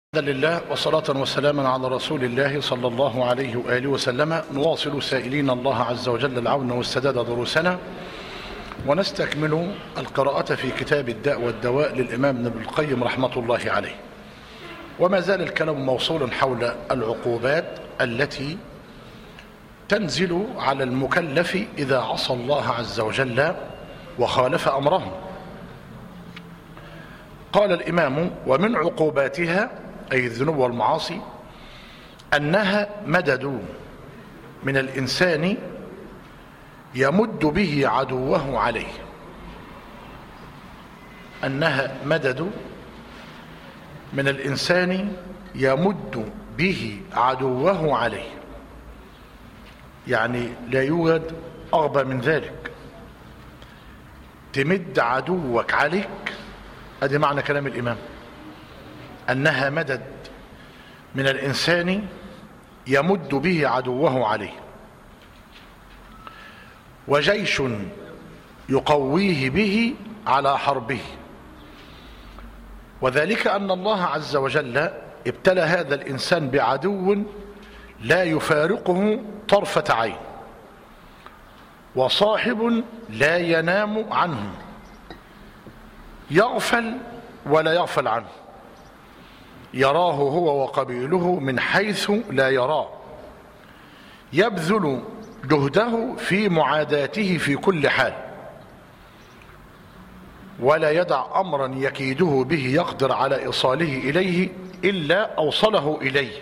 الحمد لله وصلاة وسلاما على رسول الله صلى الله عليه وآله وسلم نواصل سائلين الله عز وجل العون والسداد دروسنا ونستكمل القراءة في كتاب الداء والدواء للإمام ابن القيم رحمة الله عليه وما زال الكلام موصول حول العقوبات التي تنزل على المكلف إذا عصى الله عز وجل وخالف أمره قال الإمام ومن عقوباتها أي الذنوب والمعاصي أنها مدد من الإنسان يمد به عدوه عليه أنها مدد من الإنسان يمد به عدوه عليه يعني لا يوجد أغبى من ذلك تمد عدوك عليك ادي معنى كلام الامام انها مدد من الانسان يمد به عدوه عليه وجيش يقويه به على حربه وذلك ان الله عز وجل ابتلى هذا الانسان بعدو لا يفارقه طرفه عين وصاحب لا ينام عنه يغفل ولا يغفل عنه يراه هو وقبيله من حيث لا يراه يبذل جهده في معاداته في كل حال ولا يدع امرا يكيده به يقدر على ايصاله اليه الا اوصله اليه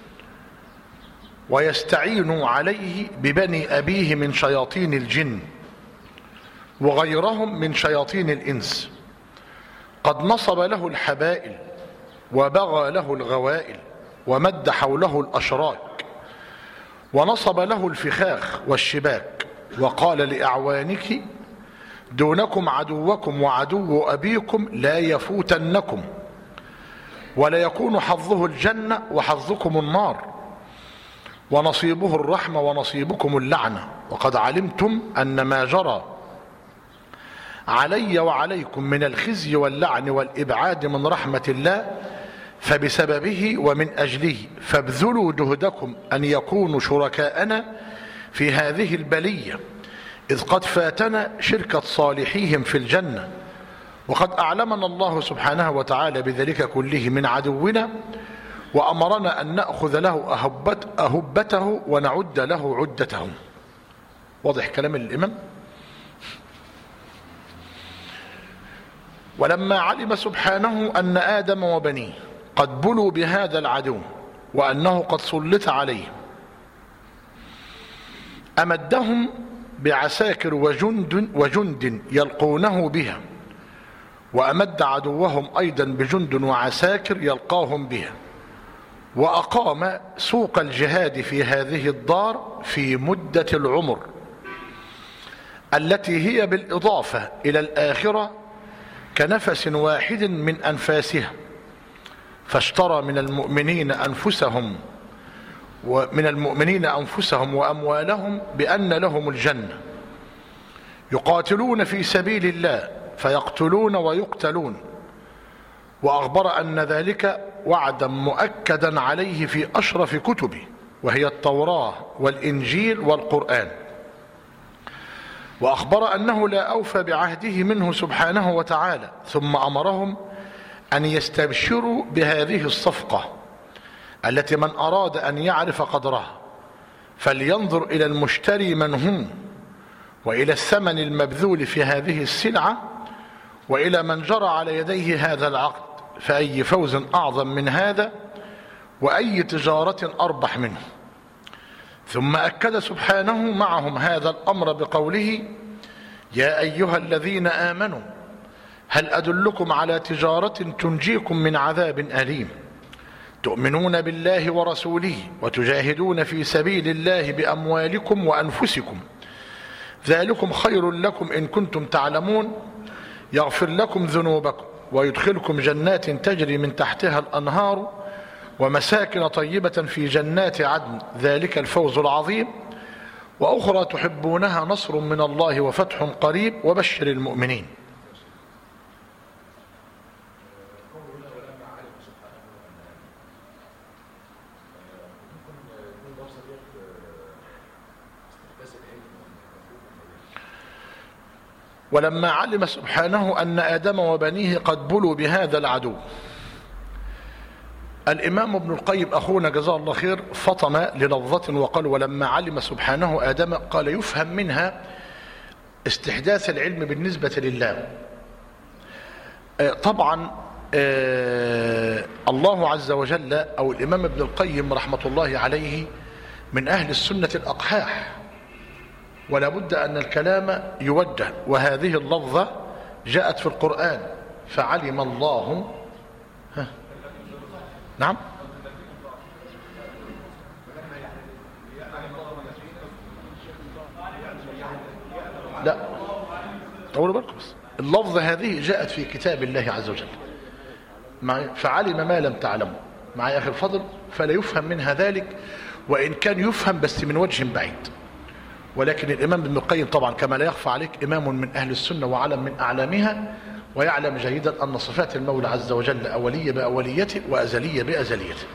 ويستعين عليه ببني ابيه من شياطين الجن وغيرهم من شياطين الانس قد نصب له الحبائل وبغى له الغوائل ومد حوله الأشراك ونصب له الفخاخ والشباك وقال لأعوانك دونكم عدوكم وعدو أبيكم لا يفوتنكم ولا يكون حظه الجنة وحظكم النار ونصيبه الرحمة ونصيبكم اللعنة وقد علمتم أن ما جرى علي وعليكم من الخزي واللعن والإبعاد من رحمة الله فبسببه ومن أجله فابذلوا جهدكم أن يكونوا شركاءنا في هذه البلية إذ قد فاتنا شركة صالحيهم في الجنة وقد أعلمنا الله سبحانه وتعالى بذلك كله من عدونا وأمرنا أن نأخذ له أهبت أهبته ونعد له عدته واضح كلام الإمام ولما علم سبحانه أن آدم وبنيه قد بلوا بهذا العدو وأنه قد سلط عليه أمدهم بعساكر وجند, وجند يلقونه بها وأمد عدوهم أيضا بجند وعساكر يلقاهم بها وأقام سوق الجهاد في هذه الدار في مدة العمر التي هي بالإضافة إلى الآخرة كنفس واحد من أنفاسها فاشترى من المؤمنين أنفسهم ومن المؤمنين أنفسهم وأموالهم بأن لهم الجنة يقاتلون في سبيل الله فيقتلون ويقتلون وأخبر أن ذلك وعدا مؤكدا عليه في أشرف كتبه وهي التوراة والإنجيل والقرآن وأخبر أنه لا أوفى بعهده منه سبحانه وتعالى ثم أمرهم أن يستبشروا بهذه الصفقة التي من أراد أن يعرف قدرها فلينظر إلى المشتري من هم وإلى الثمن المبذول في هذه السلعة وإلى من جرى على يديه هذا العقد فأي فوز أعظم من هذا وأي تجارة أربح منه ثم أكد سبحانه معهم هذا الأمر بقوله يا أيها الذين آمنوا هل أدلكم على تجارة تنجيكم من عذاب أليم تؤمنون بالله ورسوله وتجاهدون في سبيل الله بأموالكم وأنفسكم ذلكم خير لكم إن كنتم تعلمون يغفر لكم ذنوبكم ويدخلكم جنات تجري من تحتها الأنهار ومساكن طيبة في جنات عدن ذلك الفوز العظيم وأخرى تحبونها نصر من الله وفتح قريب وبشر المؤمنين ولما علم سبحانه أن آدم وبنيه قد بلوا بهذا العدو الإمام ابن القيم أخونا جزاه الله خير فطن للفظة وقال ولما علم سبحانه آدم قال يفهم منها استحداث العلم بالنسبة لله طبعا الله عز وجل أو الإمام ابن القيم رحمة الله عليه من أهل السنة الأقحاح ولا بد أن الكلام يوجه وهذه اللفظة جاءت في القرآن فعلم الله ها نعم لا أقول بالكم بس اللفظة هذه جاءت في كتاب الله عز وجل فعلم ما لم تعلموا مع يا أخي الفضل فلا يفهم منها ذلك وإن كان يفهم بس من وجه بعيد ولكن الإمام ابن القيم طبعا كما لا يخفى عليك إمام من أهل السنة وعلم من أعلامها ويعلم جيدا أن صفات المولى عز وجل أولية بأوليته وأزلية بأزليته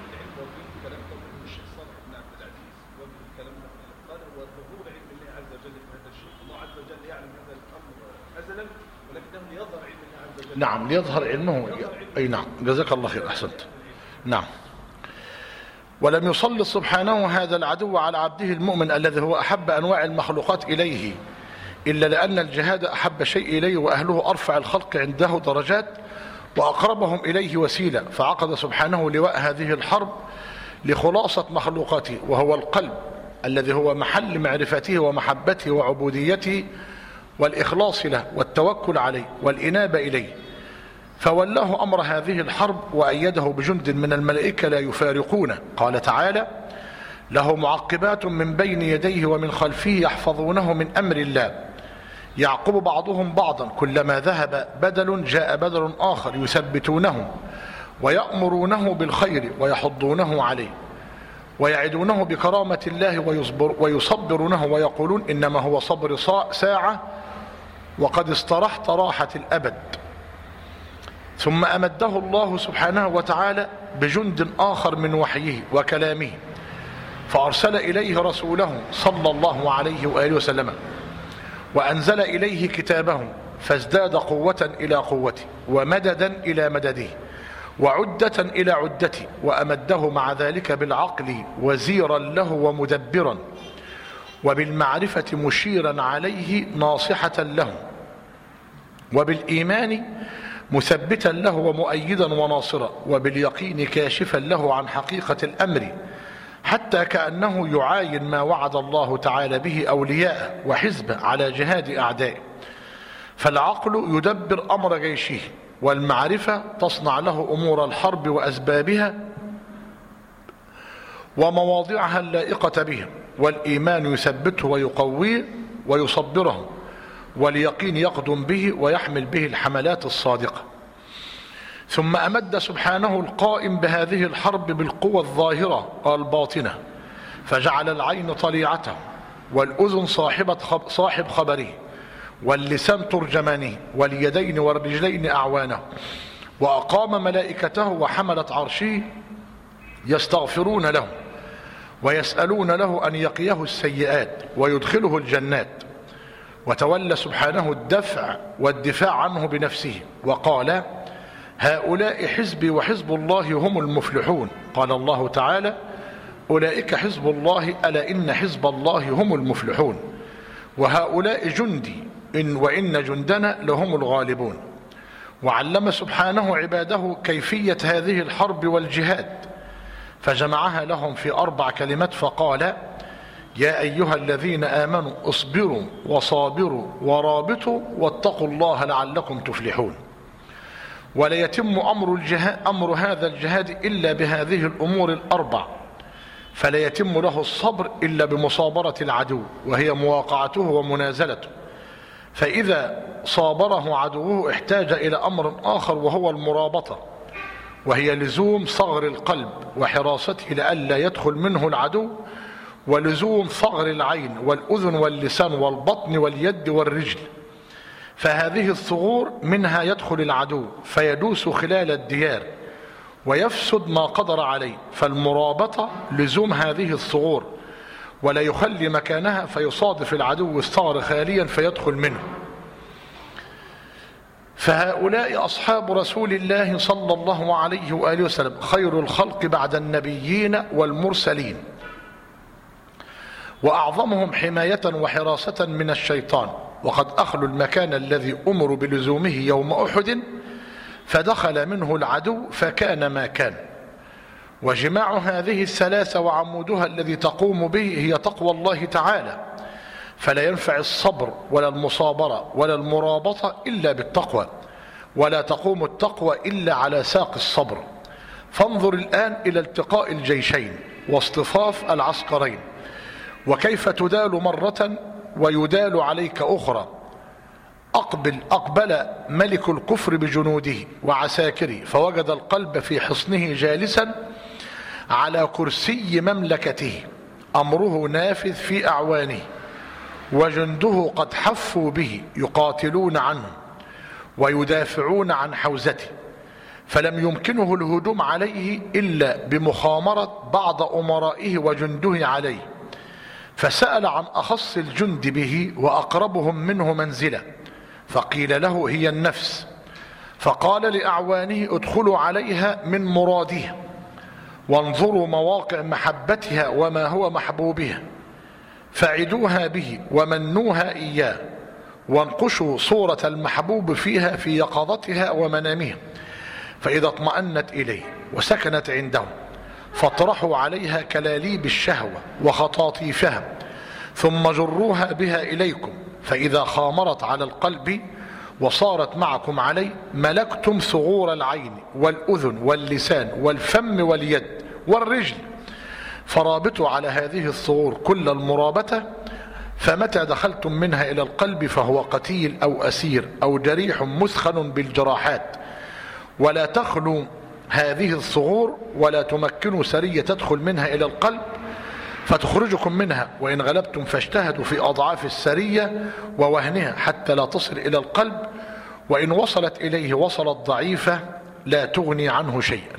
نعم ليظهر علمه أي نعم جزاك الله خير أحسنت نعم ولم يصل سبحانه هذا العدو على عبده المؤمن الذي هو أحب أنواع المخلوقات إليه إلا لأن الجهاد أحب شيء إليه وأهله أرفع الخلق عنده درجات وأقربهم إليه وسيلة فعقد سبحانه لواء هذه الحرب لخلاصة مخلوقاته وهو القلب الذي هو محل معرفته ومحبته وعبوديته والإخلاص له والتوكل عليه والإنابة إليه فولاه أمر هذه الحرب وأيده بجند من الملائكة لا يفارقونه قال تعالى له معقبات من بين يديه ومن خلفه يحفظونه من أمر الله يعقب بعضهم بعضا كلما ذهب بدل جاء بدل آخر يثبتونه ويأمرونه بالخير ويحضونه عليه ويعدونه بكرامة الله ويصبر ويصبرونه ويقولون إنما هو صبر ساعة وقد استرحت راحة الأبد ثم أمده الله سبحانه وتعالى بجند آخر من وحيه وكلامه فأرسل إليه رسوله صلى الله عليه وآله وسلم وأنزل إليه كتابه فازداد قوة إلى قوته ومددا إلى مدده وعدة إلى عدته وأمده مع ذلك بالعقل وزيرا له ومدبرا وبالمعرفة مشيرا عليه ناصحة له وبالإيمان مثبتا له ومؤيدا وناصرا وباليقين كاشفا له عن حقيقة الأمر حتى كأنه يعاين ما وعد الله تعالى به أولياءه وحزبه على جهاد أعدائه فالعقل يدبر أمر جيشه والمعرفة تصنع له أمور الحرب وأسبابها ومواضعها اللائقة بهم والإيمان يثبته ويقويه ويصبره واليقين يقدم به ويحمل به الحملات الصادقة ثم أمد سبحانه القائم بهذه الحرب بالقوة الظاهرة والباطنة فجعل العين طليعته والأذن صاحبة خب صاحب خبره واللسان ترجمانه واليدين والرجلين أعوانه وأقام ملائكته وحملة عرشه يستغفرون له ويسألون له أن يقيه السيئات ويدخله الجنات وتولى سبحانه الدفع والدفاع عنه بنفسه وقال هؤلاء حزبي وحزب الله هم المفلحون قال الله تعالى أولئك حزب الله ألا إن حزب الله هم المفلحون وهؤلاء جندي إن وإن جندنا لهم الغالبون وعلم سبحانه عباده كيفية هذه الحرب والجهاد فجمعها لهم في أربع كلمات فقال يا أيها الذين آمنوا اصبروا وصابروا ورابطوا واتقوا الله لعلكم تفلحون ولا يتم أمر, الجهاد أمر هذا الجهاد إلا بهذه الأمور الأربع فلا يتم له الصبر إلا بمصابرة العدو وهي مواقعته ومنازلته فإذا صابره عدوه احتاج إلى أمر آخر وهو المرابطة وهي لزوم صغر القلب وحراسته لئلا يدخل منه العدو ولزوم صغر العين والأذن واللسان والبطن واليد والرجل فهذه الثغور منها يدخل العدو فيدوس خلال الديار ويفسد ما قدر عليه فالمرابطة لزوم هذه الثغور ولا يخلي مكانها فيصادف العدو الثغر خاليا فيدخل منه فهؤلاء أصحاب رسول الله صلى الله عليه وآله وسلم خير الخلق بعد النبيين والمرسلين وأعظمهم حماية وحراسة من الشيطان وقد أخلوا المكان الذي أمروا بلزومه يوم أحد فدخل منه العدو فكان ما كان وجماع هذه الثلاثة وعمودها الذي تقوم به هي تقوى الله تعالى فلا ينفع الصبر ولا المصابرة ولا المرابطة إلا بالتقوى ولا تقوم التقوى إلا على ساق الصبر فانظر الآن إلى التقاء الجيشين واصطفاف العسكرين وكيف تدال مرة ويدال عليك أخرى أقبل أقبل ملك الكفر بجنوده وعساكره فوجد القلب في حصنه جالسا على كرسي مملكته أمره نافذ في أعوانه وجنده قد حفوا به يقاتلون عنه ويدافعون عن حوزته فلم يمكنه الهجوم عليه إلا بمخامرة بعض أمرائه وجنده عليه فسأل عن أخص الجند به وأقربهم منه منزلة فقيل له هي النفس فقال لأعوانه ادخلوا عليها من مرادها وانظروا مواقع محبتها وما هو محبوبها فعدوها به ومنوها إياه وانقشوا صورة المحبوب فيها في يقظتها ومنامها فإذا اطمأنت إليه وسكنت عندهم فاطرحوا عليها كلاليب الشهوة وخطاطيفها ثم جروها بها إليكم فإذا خامرت على القلب وصارت معكم عليه ملكتم ثغور العين والأذن واللسان والفم واليد والرجل فرابطوا على هذه الثغور كل المرابطة فمتى دخلتم منها إلى القلب فهو قتيل أو أسير أو جريح مثخن بالجراحات ولا تخلو هذه الثغور ولا تمكنوا سرية تدخل منها إلى القلب فتخرجكم منها وإن غلبتم فاجتهدوا في أضعاف السرية ووهنها حتى لا تصل إلى القلب وإن وصلت إليه وصلت ضعيفة لا تغني عنه شيئا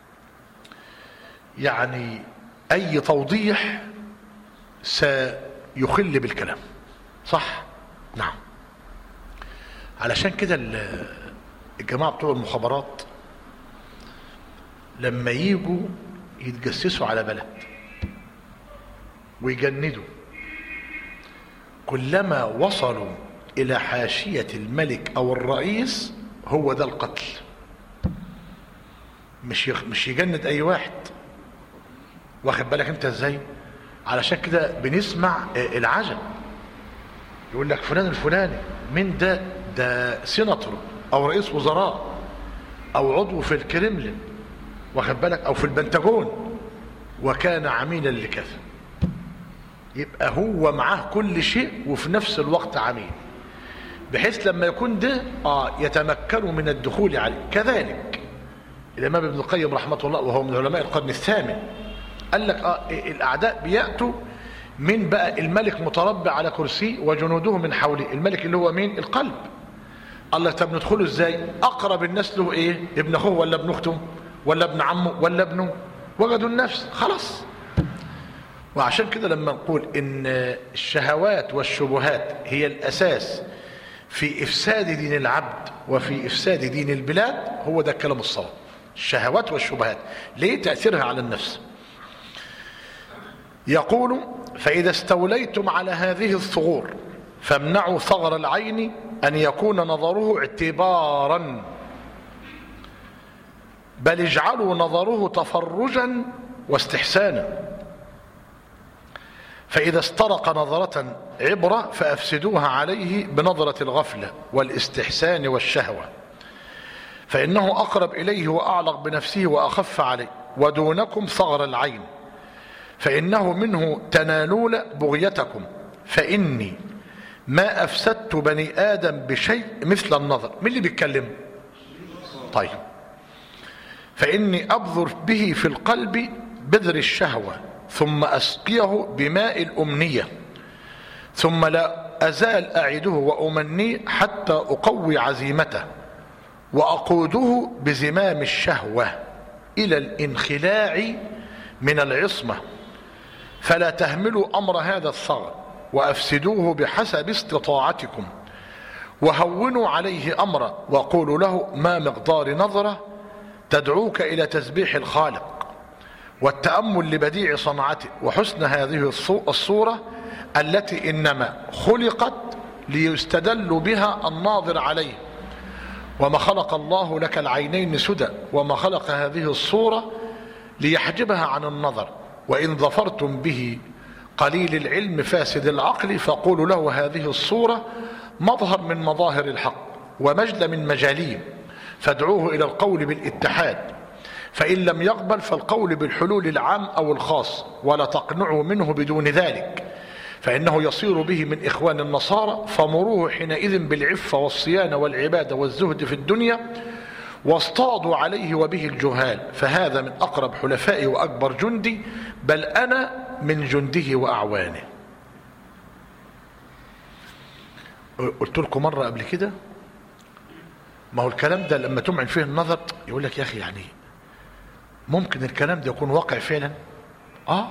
يعني أي توضيح سيخل بالكلام صح نعم علشان كده الجماعة بتوع المخابرات لما يجوا يتجسسوا على بلد ويجندوا كلما وصلوا إلى حاشية الملك أو الرئيس هو ده القتل مش مش يجند أي واحد واخد بالك أنت إزاي علشان كده بنسمع العجب يقول لك فلان الفلاني من ده ده سيناتور أو رئيس وزراء أو عضو في الكرملين واخد بالك أو في البنتاجون وكان عميلا لكذا يبقى هو معاه كل شيء وفي نفس الوقت عميل بحيث لما يكون ده آه يتمكن من الدخول عليه كذلك الإمام ابن القيم رحمه الله وهو من علماء القرن الثامن قال لك آه الأعداء بيأتوا من بقى الملك متربع على كرسي وجنوده من حوله الملك اللي هو مين القلب الله طب ندخله ازاي اقرب الناس له ايه ابن اخوه ولا ابن اخته ولا ابن عمه ولا ابنه وجدوا النفس خلاص وعشان كده لما نقول ان الشهوات والشبهات هي الاساس في افساد دين العبد وفي افساد دين البلاد هو ده الكلام الصواب الشهوات والشبهات ليه تاثيرها على النفس يقول فاذا استوليتم على هذه الثغور فامنعوا ثغر العين ان يكون نظره اعتبارا بل اجعلوا نظره تفرجا واستحسانا فإذا استرق نظرة عبرة فأفسدوها عليه بنظرة الغفلة والاستحسان والشهوة فإنه أقرب إليه وأعلق بنفسه وأخف عليه ودونكم ثغر العين فإنه منه تنالون بغيتكم فإني ما أفسدت بني آدم بشيء مثل النظر من اللي بيتكلم طيب فإني أبذر به في القلب بذر الشهوة ثم أسقيه بماء الأمنية ثم لا أزال أعده وأمنيه حتى أقوي عزيمته وأقوده بزمام الشهوة إلى الانخلاع من العصمة فلا تهملوا أمر هذا الثغر وأفسدوه بحسب استطاعتكم وهونوا عليه أمرا وقولوا له ما مقدار نظرة تدعوك إلى تسبيح الخالق والتأمل لبديع صنعته وحسن هذه الصورة التي إنما خلقت ليستدل بها الناظر عليه وما خلق الله لك العينين سدى وما خلق هذه الصورة ليحجبها عن النظر وإن ظفرتم به قليل العلم فاسد العقل فقولوا له هذه الصورة مظهر من مظاهر الحق ومجل من مجاليه فادعوه إلى القول بالاتحاد فإن لم يقبل فالقول بالحلول العام أو الخاص ولا تقنعوا منه بدون ذلك فإنه يصير به من إخوان النصارى فمروه حينئذ بالعفة والصيانة والعبادة والزهد في الدنيا واصطادوا عليه وبه الجهال فهذا من أقرب حلفائي وأكبر جندي بل أنا من جنده وأعوانه قلت لكم مرة قبل كده ما هو الكلام ده لما تمعن فيه النظر يقول لك يا أخي يعني ممكن الكلام ده يكون واقع فعلا آه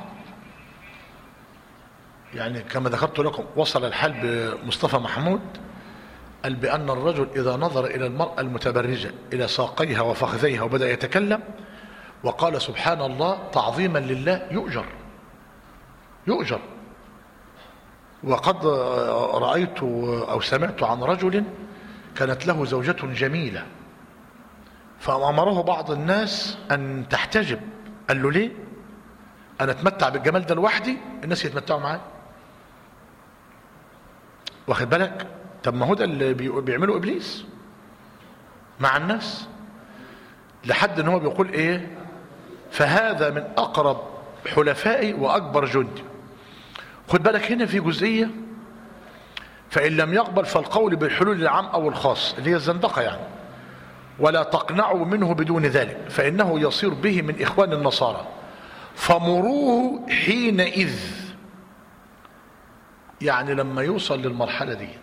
يعني كما ذكرت لكم وصل الحال بمصطفى محمود قال بأن الرجل إذا نظر إلى المرأة المتبرجة إلى ساقيها وفخذيها وبدأ يتكلم وقال سبحان الله تعظيما لله يؤجر يؤجر وقد رأيت أو سمعت عن رجل كانت له زوجة جميلة فأمره بعض الناس أن تحتجب قال له ليه أنا أتمتع بالجمال ده لوحدي الناس يتمتعوا معايا واخد بالك طب ما هو ده اللي بيعمله ابليس مع الناس لحد ان هو بيقول ايه فهذا من اقرب حلفائي واكبر جندي خد بالك هنا في جزئيه فان لم يقبل فالقول بالحلول العام او الخاص اللي هي الزندقه يعني ولا تقنعوا منه بدون ذلك فانه يصير به من اخوان النصارى فمروه حينئذ يعني لما يوصل للمرحلة دي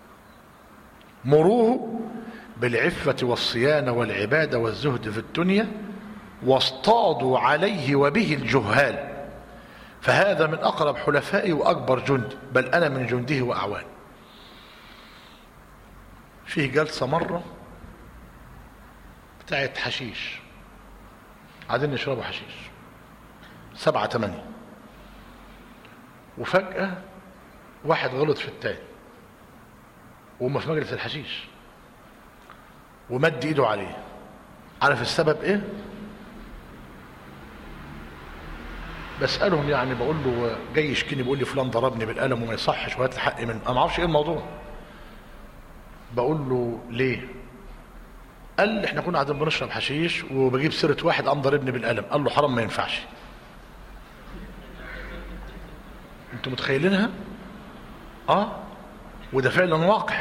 مروه بالعفة والصيانة والعبادة والزهد في الدنيا واصطادوا عليه وبه الجهال فهذا من أقرب حلفائي وأكبر جند بل أنا من جنده وأعوان فيه جلسة مرة بتاعت حشيش قاعدين يشربوا حشيش سبعة تمانية وفجأة واحد غلط في التاني وهم في مجلس الحشيش ومد ايده عليه عارف السبب ايه بسالهم يعني بقول له جاي يشكيني بيقول لي فلان ضربني بالقلم وما يصحش وهات لي حقي منه انا ما اعرفش ايه الموضوع بقول له ليه قال لي احنا كنا قاعدين بنشرب حشيش وبجيب سيره واحد قام ضربني بالقلم قال له حرام ما ينفعش انتوا متخيلينها اه وده فعلا واقع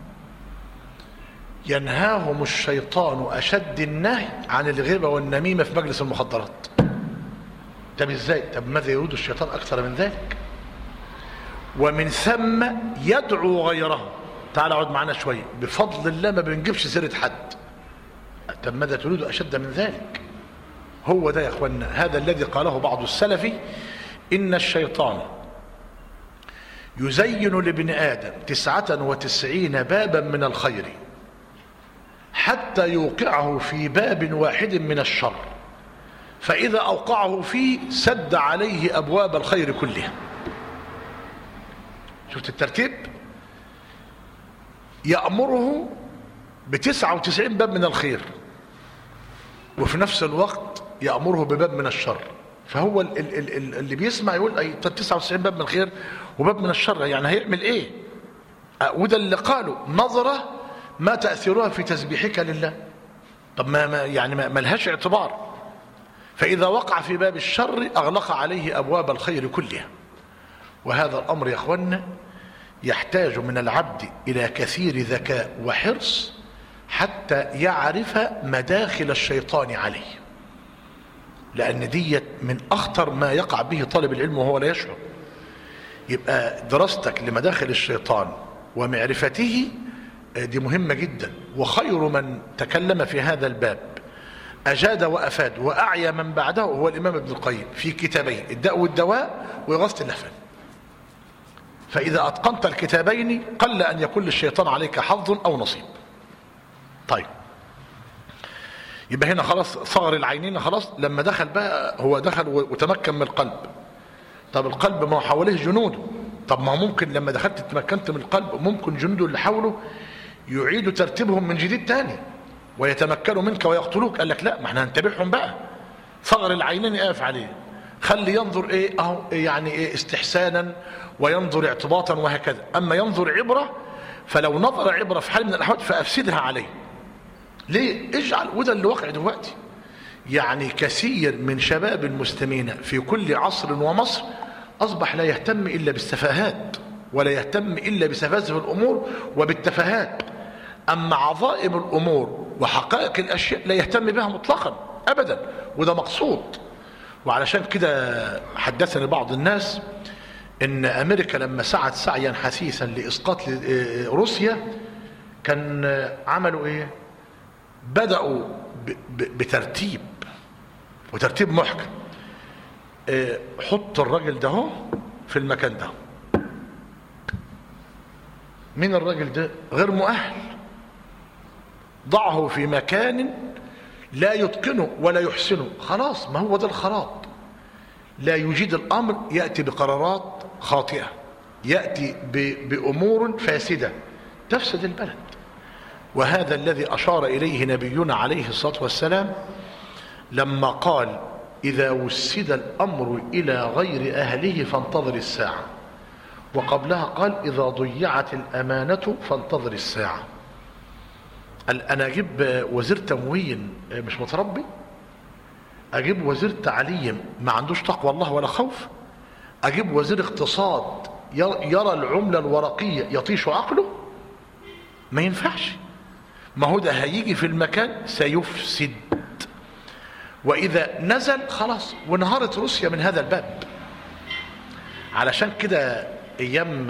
ينهاهم الشيطان اشد النهي عن الغيبه والنميمه في مجلس المخدرات طب ازاي طب ماذا يريد الشيطان اكثر من ذلك ومن ثم يدعو غيره تعال اقعد معانا شويه بفضل الله ما بنجيبش سيره حد طب ماذا تريد اشد من ذلك هو ده يا اخوانا هذا الذي قاله بعض السلف ان الشيطان يزين لابن آدم تسعة وتسعين بابا من الخير حتى يوقعه في باب واحد من الشر فإذا أوقعه فيه سد عليه أبواب الخير كلها شفت الترتيب يأمره بتسعة وتسعين باب من الخير وفي نفس الوقت يأمره بباب من الشر فهو اللي بيسمع يقول اي 99 باب من الخير وباب من الشر يعني هيعمل ايه وده اللي قالوا نظرة ما تأثيرها في تسبيحك لله طب ما يعني ما لهاش اعتبار فإذا وقع في باب الشر أغلق عليه أبواب الخير كلها وهذا الأمر يا أخوانا يحتاج من العبد إلى كثير ذكاء وحرص حتى يعرف مداخل الشيطان عليه لأن ديت من أخطر ما يقع به طالب العلم وهو لا يشعر يبقى دراستك لمداخل الشيطان ومعرفته دي مهمة جدا وخير من تكلم في هذا الباب أجاد وأفاد وأعيا من بعده هو الإمام ابن القيم في كتابيه الداء والدواء وإغاثة اللهفان فإذا أتقنت الكتابين قل أن يكون للشيطان عليك حظ أو نصيب طيب يبقى هنا خلاص صغر العينين خلاص لما دخل بقى هو دخل وتمكن من القلب طب القلب ما هو حواليه جنوده طب ما هو ممكن لما دخلت تمكنت من القلب ممكن جنوده اللي حوله يعيدوا ترتيبهم من جديد تاني ويتمكنوا منك ويقتلوك قال لك لا ما احنا هنتابعهم بقى صغر العينين اقف عليه خلي ينظر ايه اهو يعني ايه استحسانا وينظر اعتباطا وهكذا اما ينظر عبره فلو نظر عبره في حال من الاحوال فافسدها عليه ليه اجعل وده اللي واقع دلوقتي يعني كثير من شباب المسلمين في كل عصر ومصر اصبح لا يهتم الا بالسفاهات ولا يهتم الا بسفاسف الامور وبالتفاهات اما عظائم الامور وحقائق الاشياء لا يهتم بها مطلقا ابدا وده مقصود وعلشان كده حدثني بعض الناس ان امريكا لما سعت سعيا حثيثا لاسقاط روسيا كان عملوا ايه بداوا بترتيب وترتيب محكم حط الراجل ده هو في المكان ده مين الراجل ده غير مؤهل ضعه في مكان لا يتقنه ولا يحسنه خلاص ما هو ده الخراط لا يجيد الامر ياتي بقرارات خاطئه ياتي بامور فاسده تفسد البلد وهذا الذي اشار اليه نبينا عليه الصلاه والسلام لما قال اذا وسد الامر الى غير اهله فانتظر الساعه وقبلها قال اذا ضيعت الامانه فانتظر الساعه قال انا اجيب وزير تموين مش متربي اجيب وزير تعليم ما عندوش تقوى الله ولا خوف اجيب وزير اقتصاد يرى العمله الورقيه يطيش عقله ما ينفعش ما هو ده هيجي في المكان سيفسد واذا نزل خلاص وانهارت روسيا من هذا الباب علشان كده ايام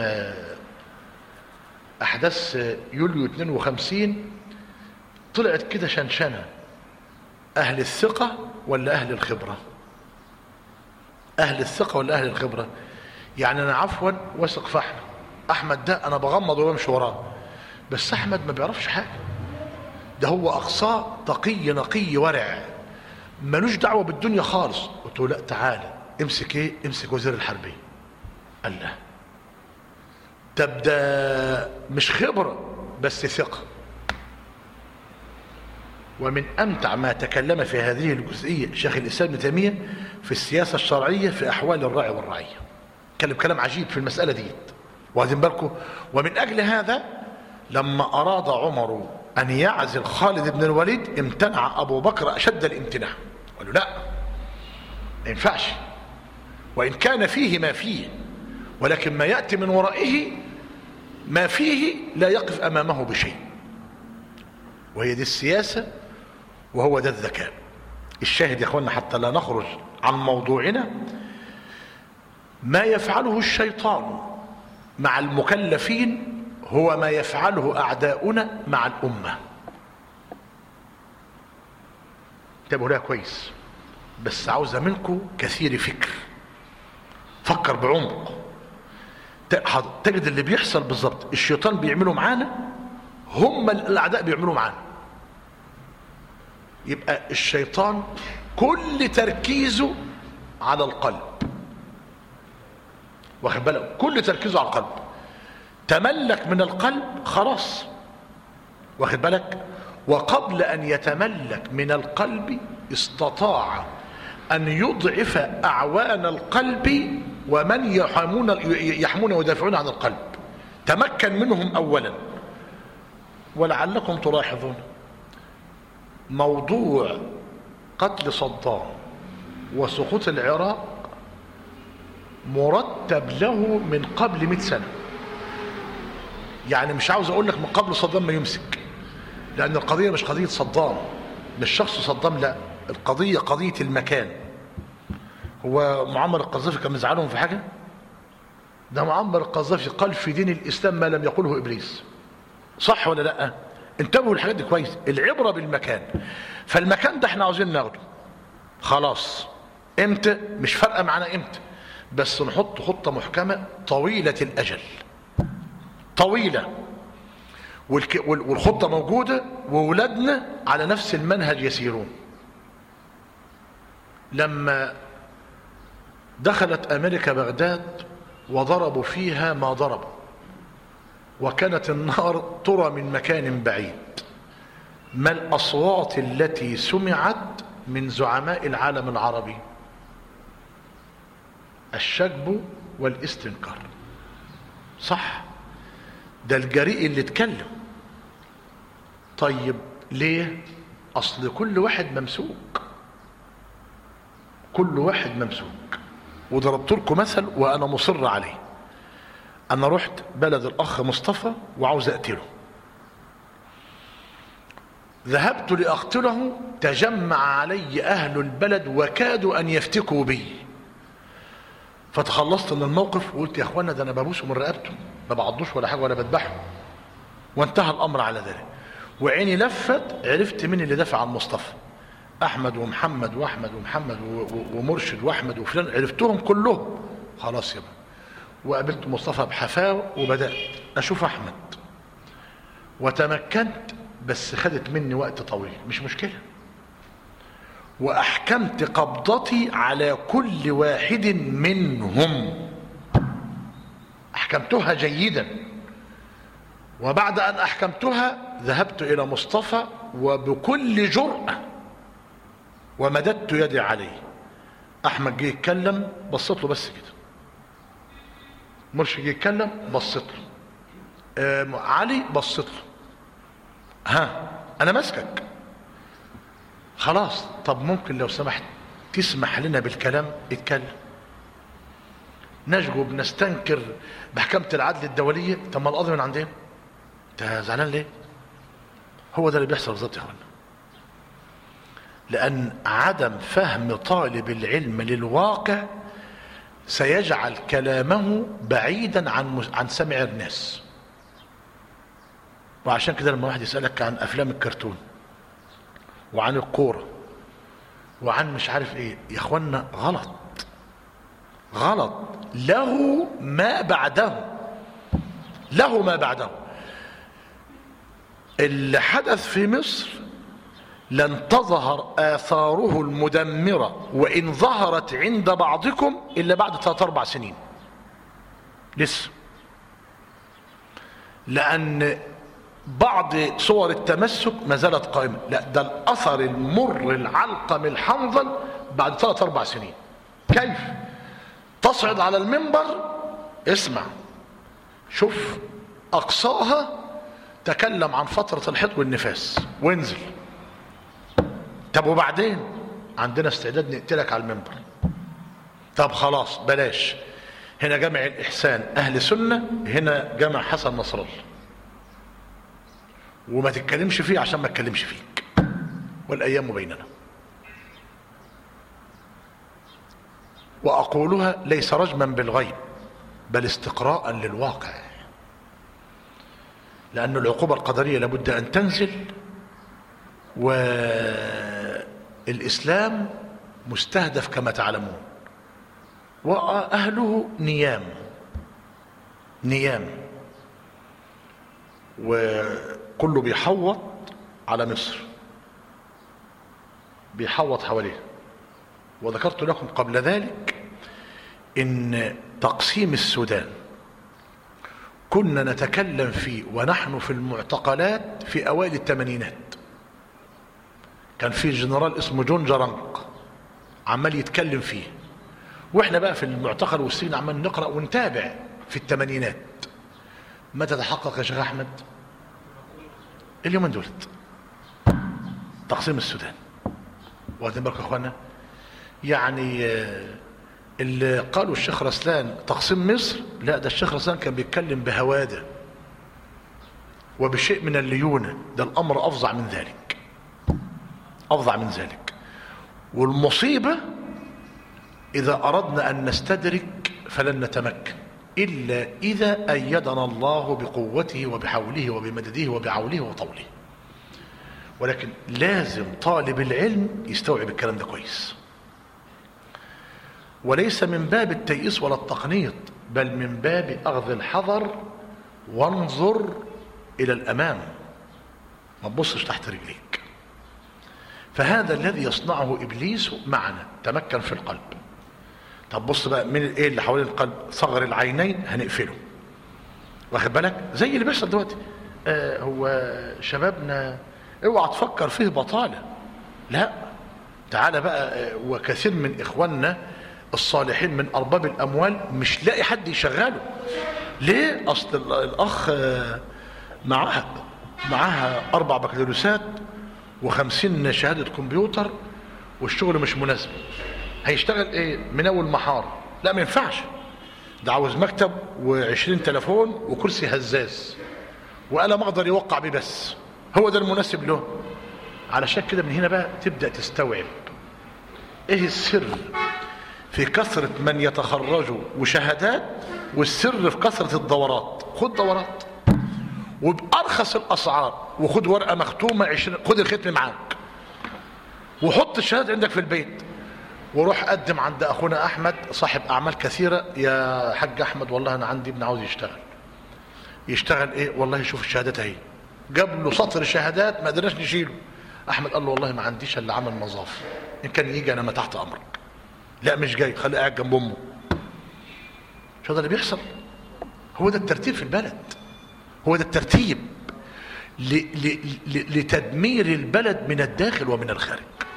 احداث يوليو 52 طلعت كده شنشنه اهل الثقه ولا اهل الخبره اهل الثقه ولا اهل الخبره يعني انا عفوا واثق في احمد احمد ده انا بغمض وبمشي وراه بس احمد ما بيعرفش حاجه ده هو اقصاه تقي نقي ورع ملوش دعوه بالدنيا خالص قلت له لا تعالى امسك ايه امسك وزير الحربيه قال لا طب ده مش خبره بس ثقه ومن امتع ما تكلم في هذه الجزئيه شيخ الاسلام ابن تيميه في السياسه الشرعيه في احوال الراعي والرعيه كلم كلام عجيب في المساله دي واخدين بالكم ومن اجل هذا لما اراد عمر ان يعزل خالد بن الوليد امتنع ابو بكر اشد الامتناع قال له لا ما ينفعش وان كان فيه ما فيه ولكن ما ياتي من ورائه ما فيه لا يقف امامه بشيء وهي دي السياسه وهو ده الذكاء الشاهد يا اخوانا حتى لا نخرج عن موضوعنا ما يفعله الشيطان مع المكلفين هو ما يفعله اعداؤنا مع الامه انتبهوا لها كويس بس عاوزه منكم كثير فكر فكر بعمق تجد اللي بيحصل بالظبط الشيطان بيعمله معانا هم الاعداء بيعملوا معانا يبقى الشيطان كل تركيزه على القلب واخد بالك كل تركيزه على القلب تملك من القلب خلاص واخد بالك وقبل ان يتملك من القلب استطاع ان يضعف اعوان القلب ومن يحمون يحمون ويدافعون عن القلب تمكن منهم اولا ولعلكم تلاحظون موضوع قتل صدام وسقوط العراق مرتب له من قبل 100 سنه يعني مش عاوز اقول لك من قبل صدام ما يمسك لان القضيه مش قضيه صدام مش شخص صدام لا القضيه قضيه المكان هو معمر القذافي كان مزعلهم في حاجه ده معمر القذافي قال في دين الاسلام ما لم يقله ابليس صح ولا لا انتبهوا للحاجات دي كويس العبره بالمكان فالمكان ده احنا عاوزين ناخده خلاص امتى مش فارقه معانا امتى بس نحط خطة محكمة طويلة الأجل طويلة والك- وال- والخطة موجودة وولادنا على نفس المنهج يسيرون لما دخلت أمريكا بغداد وضربوا فيها ما ضربوا وكانت النار ترى من مكان بعيد ما الأصوات التي سمعت من زعماء العالم العربي الشجب والاستنكار صح ده الجريء اللي اتكلم طيب ليه اصل كل واحد ممسوك كل واحد ممسوك وضربت لكم مثل وانا مصر عليه انا رحت بلد الاخ مصطفى وعاوز اقتله ذهبت لاقتله تجمع علي اهل البلد وكادوا ان يفتكوا بي فتخلصت من الموقف وقلت يا اخوانا ده انا ببوسه من رقبته ما بعضوش ولا حاجه ولا بذبحه وانتهى الامر على ذلك وعيني لفت عرفت مين اللي دافع عن مصطفى احمد ومحمد واحمد ومحمد و- و- ومرشد واحمد وفلان عرفتهم كلهم خلاص يبقى وقابلت مصطفى بحفاوه وبدات اشوف احمد وتمكنت بس خدت مني وقت طويل مش مشكله واحكمت قبضتي على كل واحد منهم احكمتها جيدا وبعد ان احكمتها ذهبت الى مصطفى وبكل جرأة ومددت يدي عليه احمد جه يتكلم بصيت له بس كده مرشد جه يتكلم بصيت له آه علي بصيت له ها انا ماسكك خلاص طب ممكن لو سمحت تسمح لنا بالكلام اتكلم نشجب نستنكر بحكمة العدل الدولية طب ما القاضي من عندنا انت زعلان ليه هو ده اللي بيحصل بالظبط يا اخوانا لان عدم فهم طالب العلم للواقع سيجعل كلامه بعيدا عن عن سمع الناس وعشان كده لما واحد يسالك عن افلام الكرتون وعن الكوره وعن مش عارف ايه يا اخوانا غلط غلط له ما بعده له ما بعده اللي حدث في مصر لن تظهر آثاره المدمرة وإن ظهرت عند بعضكم إلا بعد ثلاث أربع سنين لسه لأن بعض صور التمسك ما زالت قائمة لا ده الأثر المر العلقم الحنظل بعد ثلاث أربع سنين كيف تصعد على المنبر اسمع شوف أقصاها تكلم عن فترة الحيض والنفاس وانزل طب وبعدين عندنا استعداد نقتلك على المنبر طب خلاص بلاش هنا جامع الإحسان أهل سنة هنا جامع حسن نصر الله وما تتكلمش فيه عشان ما تتكلمش فيك والأيام بيننا وأقولها ليس رجما بالغيب بل استقراء للواقع لأن العقوبة القدرية لابد أن تنزل والإسلام مستهدف كما تعلمون وأهله نيام نيام وكله بيحوط على مصر بيحوط حواليه وذكرت لكم قبل ذلك ان تقسيم السودان كنا نتكلم فيه ونحن في المعتقلات في اوائل الثمانينات كان في جنرال اسمه جون جرانق عمال يتكلم فيه واحنا بقى في المعتقل والسجن عمال نقرا ونتابع في الثمانينات متى تحقق يا شيخ احمد اليومين دولت تقسيم السودان واخدين بالكم يا اخوانا يعني آه، اللي قالوا الشيخ رسلان تقسيم مصر لا ده الشيخ رسلان كان بيتكلم بهواده وبشيء من الليونه ده الامر افظع من ذلك افظع من ذلك والمصيبه اذا اردنا ان نستدرك فلن نتمكن الا اذا ايدنا الله بقوته وبحوله وبمدده وبعوله وطوله ولكن لازم طالب العلم يستوعب الكلام ده كويس وليس من باب التيئيس ولا التقنيط بل من باب أخذ الحذر وانظر إلى الأمام ما تبصش تحت رجليك فهذا الذي يصنعه إبليس معنا تمكن في القلب طب بص بقى من ايه اللي حوالين القلب صغر العينين هنقفله واخد بالك زي اللي بيحصل دلوقتي آه هو شبابنا اوعى تفكر فيه بطاله لا تعالى بقى آه وكثير من اخواننا الصالحين من ارباب الاموال مش لاقي حد يشغله ليه اصل الاخ آه معاها معاها اربع بكالوريوسات وخمسين شهاده كمبيوتر والشغل مش مناسب هيشتغل ايه من اول محار لا ما ينفعش ده عاوز مكتب وعشرين تلفون وكرسي هزاز وقلم اقدر يوقع بيه بس هو ده المناسب له علشان كده من هنا بقى تبدا تستوعب ايه السر في كثرة من يتخرجوا وشهادات والسر في كثرة الدورات خد دورات وبأرخص الأسعار وخد ورقة مختومة عشرين خد الختم معاك وحط الشهادة عندك في البيت وروح قدم عند اخونا احمد صاحب اعمال كثيره يا حاج احمد والله انا عندي ابن عاوز يشتغل يشتغل ايه والله شوف الشهادات اهي جاب له سطر شهادات ما قدرناش نشيله احمد قال له والله ما عنديش الا عمل نظافه ان كان يجي انا ما تحت امرك لا مش جاي خليه قاعد جنب امه مش هذا اللي بيحصل هو ده الترتيب في البلد هو ده الترتيب ل ل ل لتدمير البلد من الداخل ومن الخارج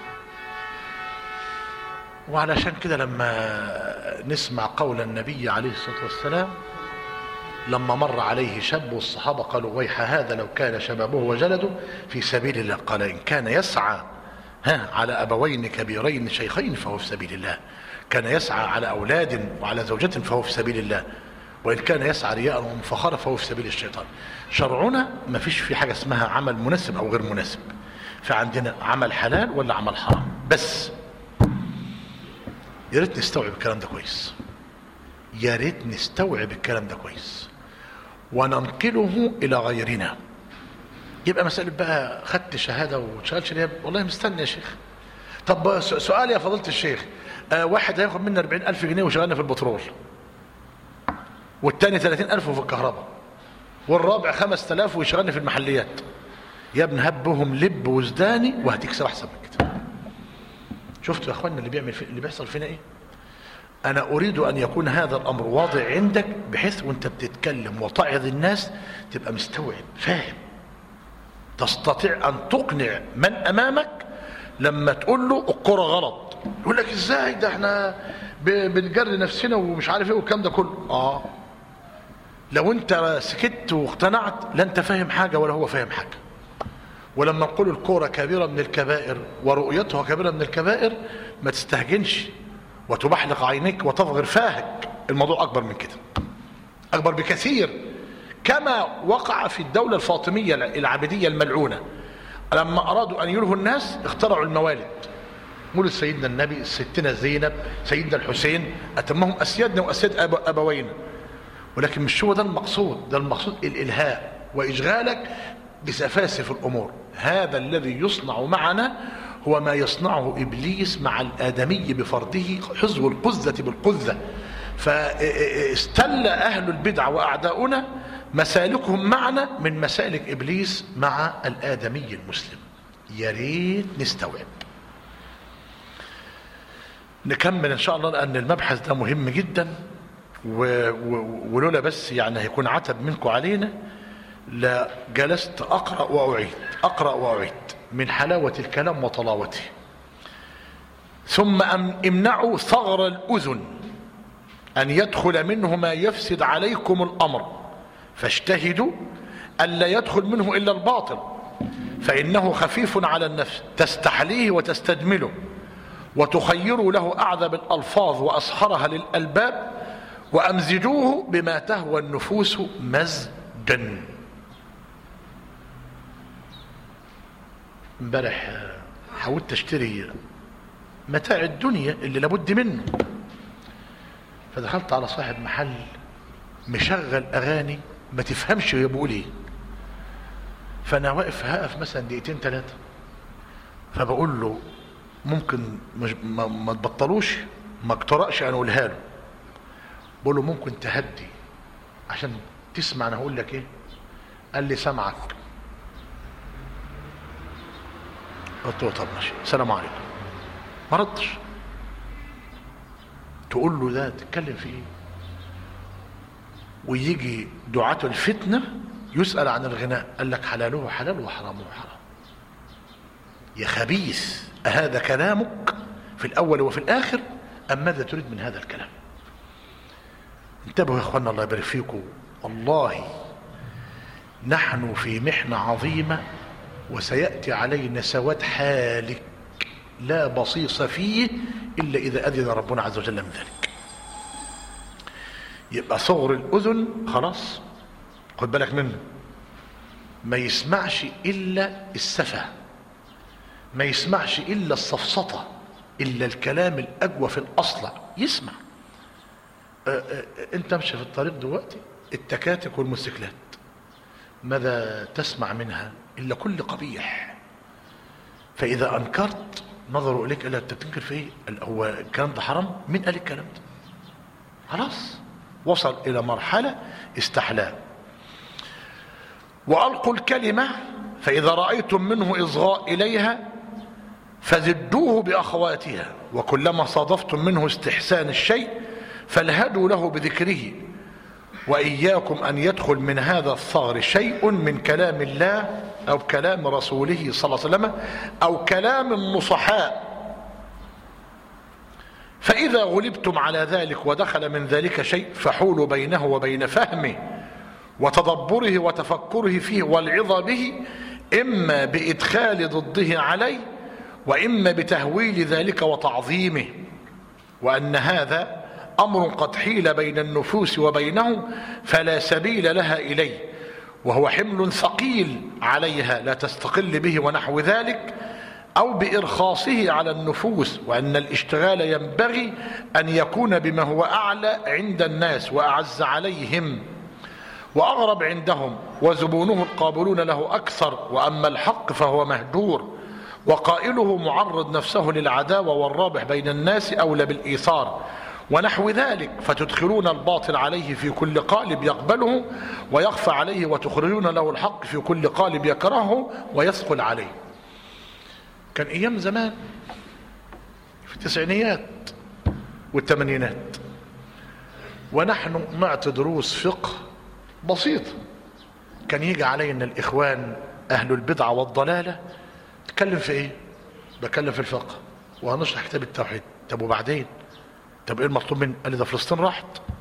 وعلشان كده لما نسمع قول النبي عليه الصلاة والسلام لما مر عليه شاب والصحابة قالوا ويح هذا لو كان شبابه وجلده في سبيل الله قال إن كان يسعى ها على أبوين كبيرين شيخين فهو في سبيل الله كان يسعى على أولاد وعلى زوجة فهو في سبيل الله وإن كان يسعى رياء ومفخرة فهو في سبيل الشيطان شرعنا ما فيش في حاجة اسمها عمل مناسب أو غير مناسب فعندنا عمل حلال ولا عمل حرام بس يا ريت نستوعب الكلام ده كويس يا ريت نستوعب الكلام ده كويس وننقله الى غيرنا يبقى مسألة بقى خدت شهادة وشغال شرياب والله مستني يا شيخ طب سؤال يا فضيلة الشيخ آه واحد هياخد منا 40 ألف جنيه وشغلنا في البترول والتاني 30 ألف في الكهرباء والرابع 5000 ويشغلني في المحليات يا ابن هبهم لب وزداني وهتكسب أحسن من كده شفتوا يا اخوانا اللي بيعمل في اللي بيحصل فينا ايه انا اريد ان يكون هذا الامر واضع عندك بحيث وانت بتتكلم وتعظ الناس تبقى مستوعب فاهم تستطيع ان تقنع من امامك لما تقول له الكرة غلط يقول لك ازاي ده احنا بنجري نفسنا ومش عارف ايه والكلام ده كله اه لو انت سكت واقتنعت لا انت فاهم حاجه ولا هو فاهم حاجه ولما نقول الكورة كبيرة من الكبائر ورؤيتها كبيرة من الكبائر ما تستهجنش وتبحلق عينيك وتفغر فاهك الموضوع أكبر من كده أكبر بكثير كما وقع في الدولة الفاطمية العبدية الملعونة لما أرادوا أن يلهوا الناس اخترعوا الموالد مولد سيدنا النبي ستنا زينب سيدنا الحسين أتمهم أسيادنا وأسياد أب أبوينا ولكن مش هو ده المقصود ده المقصود الإلهاء وإشغالك بسفاسف الأمور هذا الذي يصنع معنا هو ما يصنعه إبليس مع الآدمي بفرده حزو القذة بالقذة فاستل أهل البدع وأعداؤنا مسالكهم معنا من مسالك إبليس مع الآدمي المسلم يا ريت نستوعب نكمل إن شاء الله لأن المبحث ده مهم جدا ولولا بس يعني هيكون عتب منكم علينا لا جلست أقرأ وأعيد أقرأ وأعيد من حلاوة الكلام وطلاوته ثم امنعوا ثغر الأذن أن يدخل منه ما يفسد عليكم الأمر فاجتهدوا ألا يدخل منه إلا الباطل فإنه خفيف على النفس تستحليه وتستجمله وتخيروا له أعذب الألفاظ وأسحرها للألباب وأمزجوه بما تهوى النفوس مزجا امبارح حاولت اشتري متاع الدنيا اللي لابد منه فدخلت على صاحب محل مشغل اغاني ما تفهمش هي بيقول ايه فانا واقف هقف مثلا دقيقتين ثلاثه فبقول له ممكن مش ما, ما تبطلوش ما اقترأش انا اقولها له بقول له ممكن تهدي عشان تسمع انا هقول لك ايه قال لي سامعك قلت له طب ماشي السلام عليكم ما ردش تقول له ده تتكلم في ايه ويجي دعاة الفتنة يسأل عن الغناء قال لك حلاله حلال وحرامه حرام يا خبيث أهذا كلامك في الأول وفي الآخر أم ماذا تريد من هذا الكلام انتبهوا يا اخوانا الله يبارك فيكم والله نحن في محنة عظيمة وسيأتي علينا سواد حالك لا بصيص فيه إلا إذا أذن ربنا عز وجل من ذلك يبقى صغر الأذن خلاص خد بالك منه ما يسمعش إلا السفة ما يسمعش إلا السفسطة إلا الكلام الأجوى في الأصلع يسمع آه، آه، انت ماشي في الطريق دلوقتي التكاتك والموتوسيكلات ماذا تسمع منها الا كل قبيح فاذا انكرت نظروا اليك قال انت بتنكر في ايه قال هو الكلام ده حرام مين قال الكلام ده خلاص وصل الى مرحله استحلال والقوا الكلمه فاذا رايتم منه اصغاء اليها فزدوه باخواتها وكلما صادفتم منه استحسان الشيء فالهدوا له بذكره واياكم ان يدخل من هذا الثغر شيء من كلام الله او كلام رسوله صلى الله عليه وسلم او كلام النصحاء فاذا غلبتم على ذلك ودخل من ذلك شيء فحولوا بينه وبين فهمه وتدبره وتفكره فيه والعظة به اما بادخال ضده عليه واما بتهويل ذلك وتعظيمه وان هذا امر قد حيل بين النفوس وبينه فلا سبيل لها اليه وهو حمل ثقيل عليها لا تستقل به ونحو ذلك او بارخاصه على النفوس وان الاشتغال ينبغي ان يكون بما هو اعلى عند الناس واعز عليهم واغرب عندهم وزبونه القابلون له اكثر واما الحق فهو مهجور وقائله معرض نفسه للعداوه والرابح بين الناس اولى بالايثار ونحو ذلك فتدخلون الباطل عليه في كل قالب يقبله ويخفى عليه وتخرجون له الحق في كل قالب يكرهه ويثقل عليه كان ايام زمان في التسعينيات والثمانينات ونحن نعطي دروس فقه بسيطة كان يجي علينا الإخوان أهل البدعة والضلالة تكلم في إيه؟ بكلم في الفقه وهنشرح كتاب التوحيد طب وبعدين طب ايه المطلوب مني قال لي ده فلسطين راحت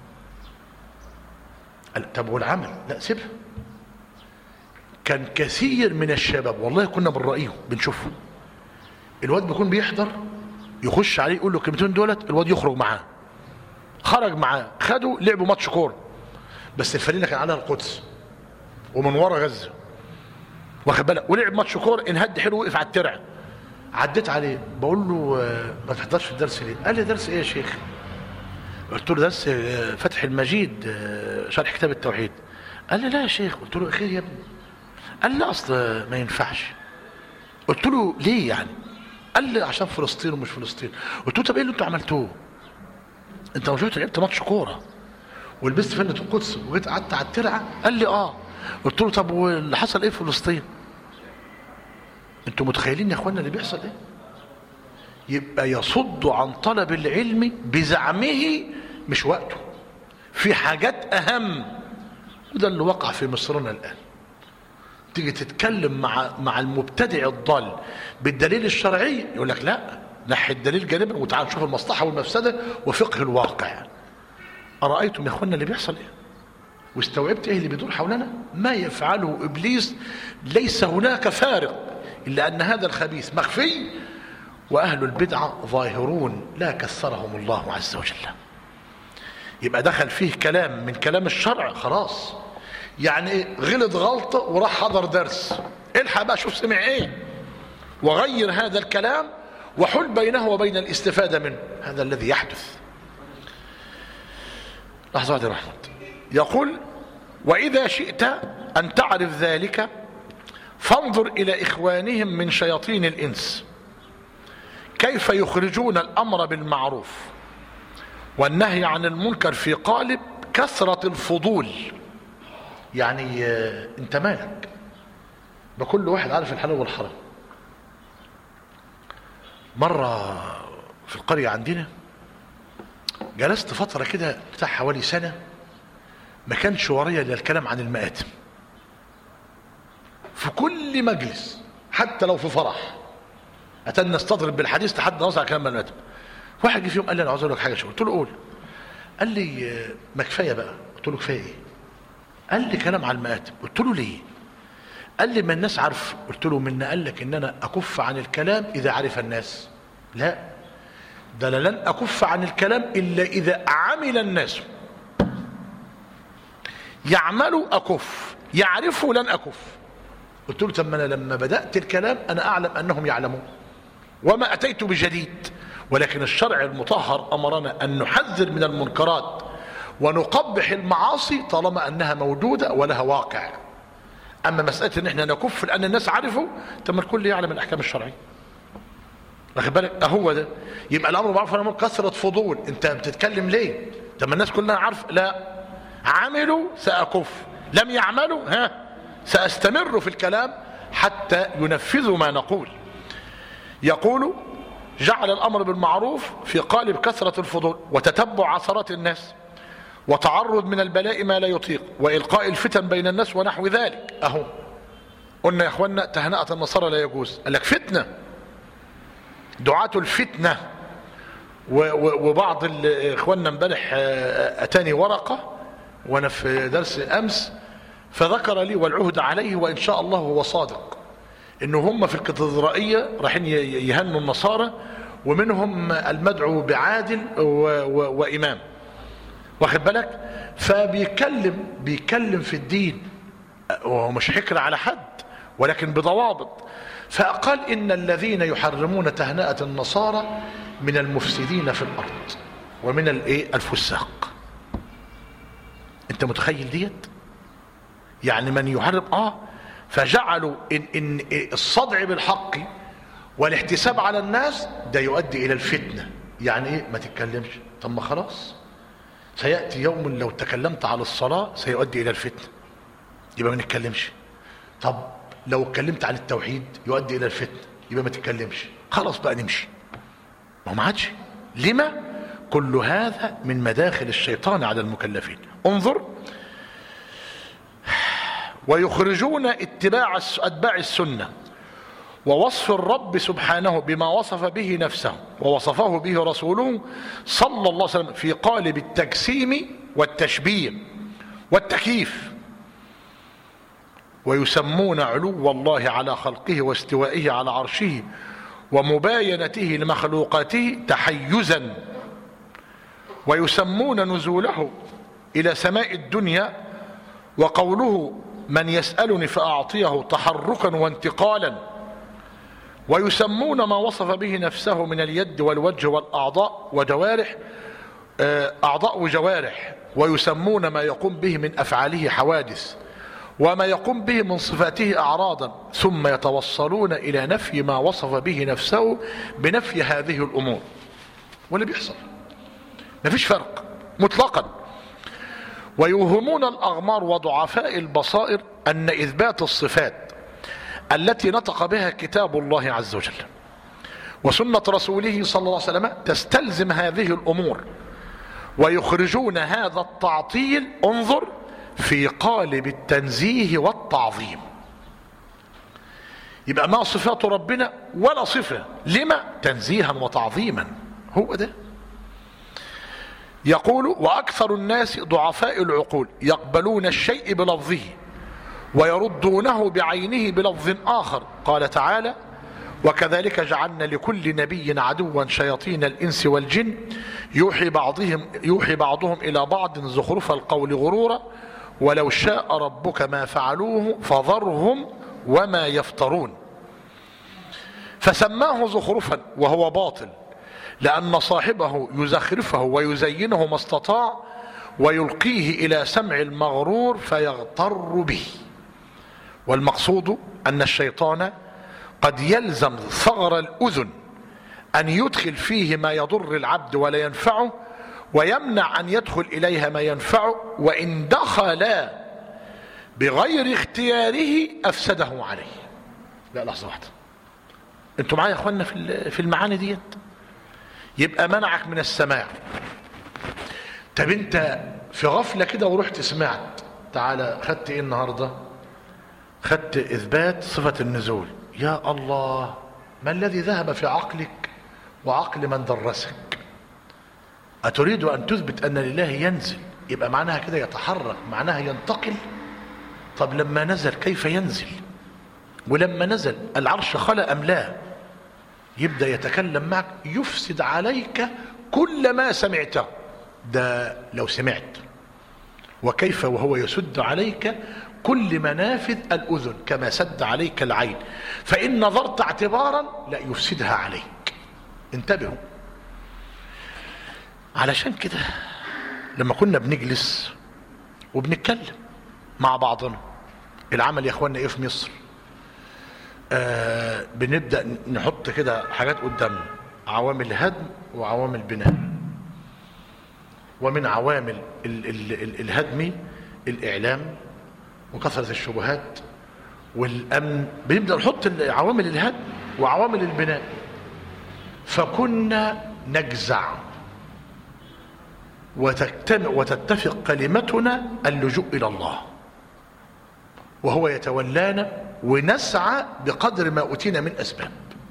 قال طب والعمل لا سيبها كان كثير من الشباب والله كنا بنراقيهم بنشوفهم الواد بيكون بيحضر يخش عليه يقول له الكلمتين دولت الواد يخرج معاه خرج معاه خدوا لعبوا ماتش كوره بس الفريق كان عليها القدس ومن ورا غزه واخد بالك ولعب ماتش كوره انهد حلو وقف على الترع عديت عليه بقول له آه، ما تحضرش الدرس ليه قال لي درس ايه يا شيخ قلت له درس آه، فتح المجيد آه، شرح كتاب التوحيد قال لي لا يا شيخ قلت له خير يا ابني قال لي اصل ما ينفعش قلت له ليه يعني قال لي عشان فلسطين ومش فلسطين قلت له طب ايه اللي انتوا عملتوه انت مش لعبت ماتش كوره ولبست فنة القدس وجيت قعدت على الترعه قال لي اه قلت له طب واللي حصل ايه في فلسطين انتوا متخيلين يا اخوانا اللي بيحصل ايه يبقى يصد عن طلب العلم بزعمه مش وقته في حاجات اهم وده اللي وقع في مصرنا الان تيجي تتكلم مع مع المبتدع الضال بالدليل الشرعي يقول لك لا نحي الدليل جانبا وتعال نشوف المصلحه والمفسده وفقه الواقع ارايتم يا اخوانا اللي بيحصل ايه واستوعبت ايه اللي بيدور حولنا ما يفعله ابليس ليس هناك فارق الا ان هذا الخبيث مخفي واهل البدعه ظاهرون لا كثرهم الله عز وجل يبقى دخل فيه كلام من كلام الشرع خلاص يعني غلط غلطه وراح حضر درس الحق بقى شوف سمع ايه وغير هذا الكلام وحل بينه وبين الاستفاده منه هذا الذي يحدث لحظه واحده رحمه يقول واذا شئت ان تعرف ذلك فانظر الى اخوانهم من شياطين الانس كيف يخرجون الامر بالمعروف والنهي عن المنكر في قالب كثرة الفضول يعني آه، انت مالك بكل واحد عارف الحلال والحرام مرة في القرية عندنا جلست فترة كده بتاع حوالي سنة ما كانش ورايا الا الكلام عن المآتم في كل مجلس حتى لو في فرح اتنا نستضرب بالحديث لحد نوصل على كلام المآتم واحد جه في يوم قال لي انا عاوز اقول لك حاجه شو قلت له قول قال لي آه، ما كفايه بقى قلت له كفايه ايه قال لي كلام على المآتم قلت له ليه قال لي ما الناس عارف قلت له من قال لك ان انا اكف عن الكلام اذا عرف الناس لا ده انا لن اكف عن الكلام الا اذا عمل الناس يعملوا اكف يعرفوا لن اكف قلت له طب ما انا لما بدات الكلام انا اعلم انهم يعلمون وما اتيت بجديد ولكن الشرع المطهر امرنا ان نحذر من المنكرات ونقبح المعاصي طالما انها موجوده ولها واقع اما مساله ان احنا نكف لان الناس عرفوا طب ما الكل يعلم الاحكام الشرعيه واخد بالك اهو ده يبقى الامر بالمعروف والنهي عن المنكر كثره فضول انت بتتكلم ليه طب ما الناس كلها عارف لا عملوا ساكف لم يعملوا ها ساستمر في الكلام حتى ينفذوا ما نقول يقول جعل الامر بالمعروف في قالب كثره الفضول وتتبع عثرات الناس وتعرض من البلاء ما لا يطيق والقاء الفتن بين الناس ونحو ذلك اهو قلنا يا اخوانا تهنئه النصارى لا يجوز قال لك فتنه دعاة الفتنة و- و- وبعض ال- اخواننا امبارح آه، اتاني ورقة وانا في درس امس فذكر لي والعهد عليه وان شاء الله هو صادق انه هم في الكاتدرائية رايحين ي- يهنوا النصارى ومنهم المدعو بعادل و- و- وامام واخد بالك فبيتكلم بيتكلم في الدين وهو مش حكر على حد ولكن بضوابط فقال ان الذين يحرمون تهنئه النصارى من المفسدين في الارض ومن الايه الفساق انت متخيل ديت يعني من يحرم اه فجعلوا ان ان الصدع بالحق والاحتساب على الناس ده يؤدي الى الفتنه يعني ايه ما تتكلمش طب ما خلاص سياتي يوم لو تكلمت على الصلاه سيؤدي الى الفتنه يبقى ما نتكلمش طب لو اتكلمت عن التوحيد يؤدي الى الفتنه يبقى ما تتكلمش خلاص بقى نمشي ما هو ما عادش لما كل هذا من مداخل الشيطان على المكلفين انظر ويخرجون اتباع الس- اتباع السنه ووصف الرب سبحانه بما وصف به نفسه ووصفه به رسوله صلى الله عليه وسلم في قالب التجسيم والتشبيه والتكييف ويسمون علو الله على خلقه واستوائه على عرشه ومباينته لمخلوقاته تحيزا ويسمون نزوله الى سماء الدنيا وقوله من يسالني فاعطيه تحركا وانتقالا ويسمون ما وصف به نفسه من اليد والوجه والاعضاء وجوارح آه، اعضاء وجوارح ويسمون ما يقوم به من افعاله حوادث وما يقوم به من صفاته اعراضا ثم يتوصلون الى نفي ما وصف به نفسه بنفي هذه الامور واللي بيحصل مفيش فرق مطلقا ويوهمون الاغمار وضعفاء البصائر ان اثبات الصفات التي نطق بها كتاب الله عز وجل وسنه رسوله صلى الله عليه وسلم تستلزم هذه الامور ويخرجون هذا التعطيل انظر في قالب التنزيه والتعظيم يبقى ما صفات ربنا ولا صفه لما تنزيها وتعظيما هو ده يقول واكثر الناس ضعفاء العقول يقبلون الشيء بلفظه ويردونه بعينه بلفظ اخر قال تعالى وكذلك جعلنا لكل نبي عدوا شياطين الانس والجن يوحي بعضهم يوحي بعضهم الى بعض زخرف القول غرورا ولو شاء ربك ما فعلوه فذرهم وما يفترون فسماه زخرفا وهو باطل لأن صاحبه يزخرفه ويزينه ما استطاع ويلقيه إلى سمع المغرور فيغتر به والمقصود أن الشيطان قد يلزم ثغر الأذن أن يدخل فيه ما يضر العبد ولا ينفعه ويمنع أن يدخل إليها ما ينفعه وإن دخل بغير اختياره أفسده عليه لا لحظة واحدة انتوا معايا يا اخوانا في في المعاني ديت يبقى منعك من السماع طب انت في غفلة كده ورحت سمعت تعالى خدت ايه النهاردة خدت اثبات صفة النزول يا الله ما الذي ذهب في عقلك وعقل من درسك أتريد أن تثبت أن لله ينزل يبقى معناها كده يتحرك معناها ينتقل طب لما نزل كيف ينزل ولما نزل العرش خلى أم لا يبدأ يتكلم معك يفسد عليك كل ما سمعته ده لو سمعت وكيف وهو يسد عليك كل منافذ الأذن كما سد عليك العين فإن نظرت اعتبارا لا يفسدها عليك انتبهوا علشان كده لما كنا بنجلس وبنتكلم مع بعضنا العمل يا اخوانا ايه في مصر آه بنبدا نحط كده حاجات قدامنا عوامل هدم وعوامل بناء ومن عوامل ال ال ال الهدم الاعلام وكثره الشبهات والامن بنبدا نحط عوامل الهدم وعوامل البناء فكنا نجزع وتجتمع وتتفق كلمتنا اللجوء الى الله وهو يتولانا ونسعى بقدر ما اوتينا من اسباب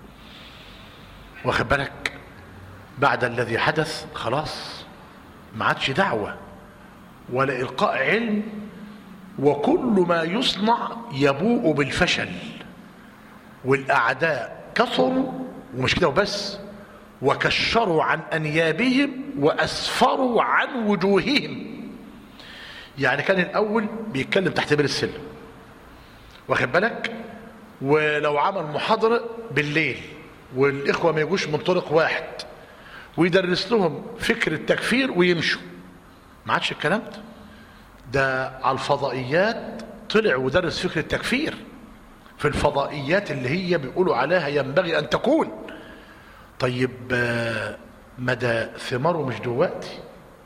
واخد بالك بعد الذي حدث خلاص ما عادش دعوه ولا القاء علم وكل ما يصنع يبوء بالفشل والاعداء كثروا ومش كده وبس وكشروا عن انيابهم واسفروا عن وجوههم يعني كان الاول بيتكلم تحت بير السلم واخد بالك ولو عمل محاضرة بالليل والإخوة ما يجوش من طرق واحد ويدرس لهم فكر التكفير ويمشوا ما عادش الكلام ده ده على الفضائيات طلع ودرس فكر التكفير في الفضائيات اللي هي بيقولوا عليها ينبغي أن تكون طيب مدى ثماره مش دلوقتي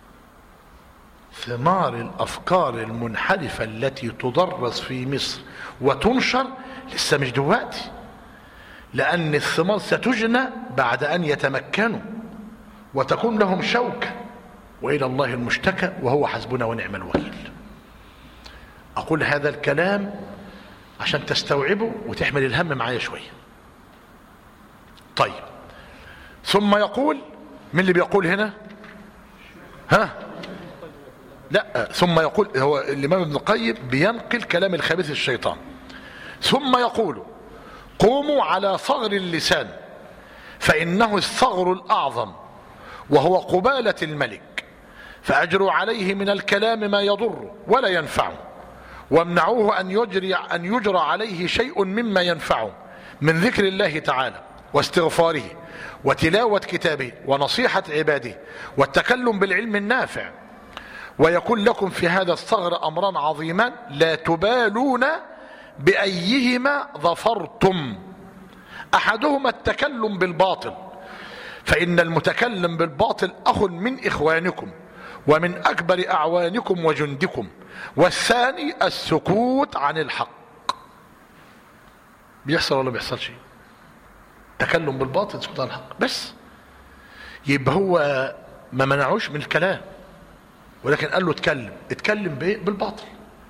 ثمار الافكار المنحرفه التي تدرس في مصر وتنشر لسه مش دلوقتي لان الثمار ستجنى بعد ان يتمكنوا وتكون لهم شوكه والى الله المشتكى وهو حسبنا ونعم الوكيل اقول هذا الكلام عشان تستوعبه وتحمل الهم معايا شويه طيب ثم يقول من اللي بيقول هنا ها لا ثم يقول هو الامام ابن القيم بينقل كلام الخبيث الشيطان ثم يقول قوموا على ثغر اللسان فانه الثغر الاعظم وهو قباله الملك فاجروا عليه من الكلام ما يضر ولا ينفعه وامنعوه ان يجري ان يجرى عليه شيء مما ينفعه من ذكر الله تعالى واستغفاره وتلاوه كتابه ونصيحه عباده والتكلم بالعلم النافع ويكون لكم في هذا الثغر امران عظيمان لا تبالون بايهما ظفرتم احدهما التكلم بالباطل فان المتكلم بالباطل اخ من اخوانكم ومن اكبر اعوانكم وجندكم والثاني السكوت عن الحق بيحصل ولا بيحصلش تكلم بالباطل سكوت عن الحق بس يبقى هو ما منعوش من الكلام ولكن قال له اتكلم اتكلم بايه بالباطل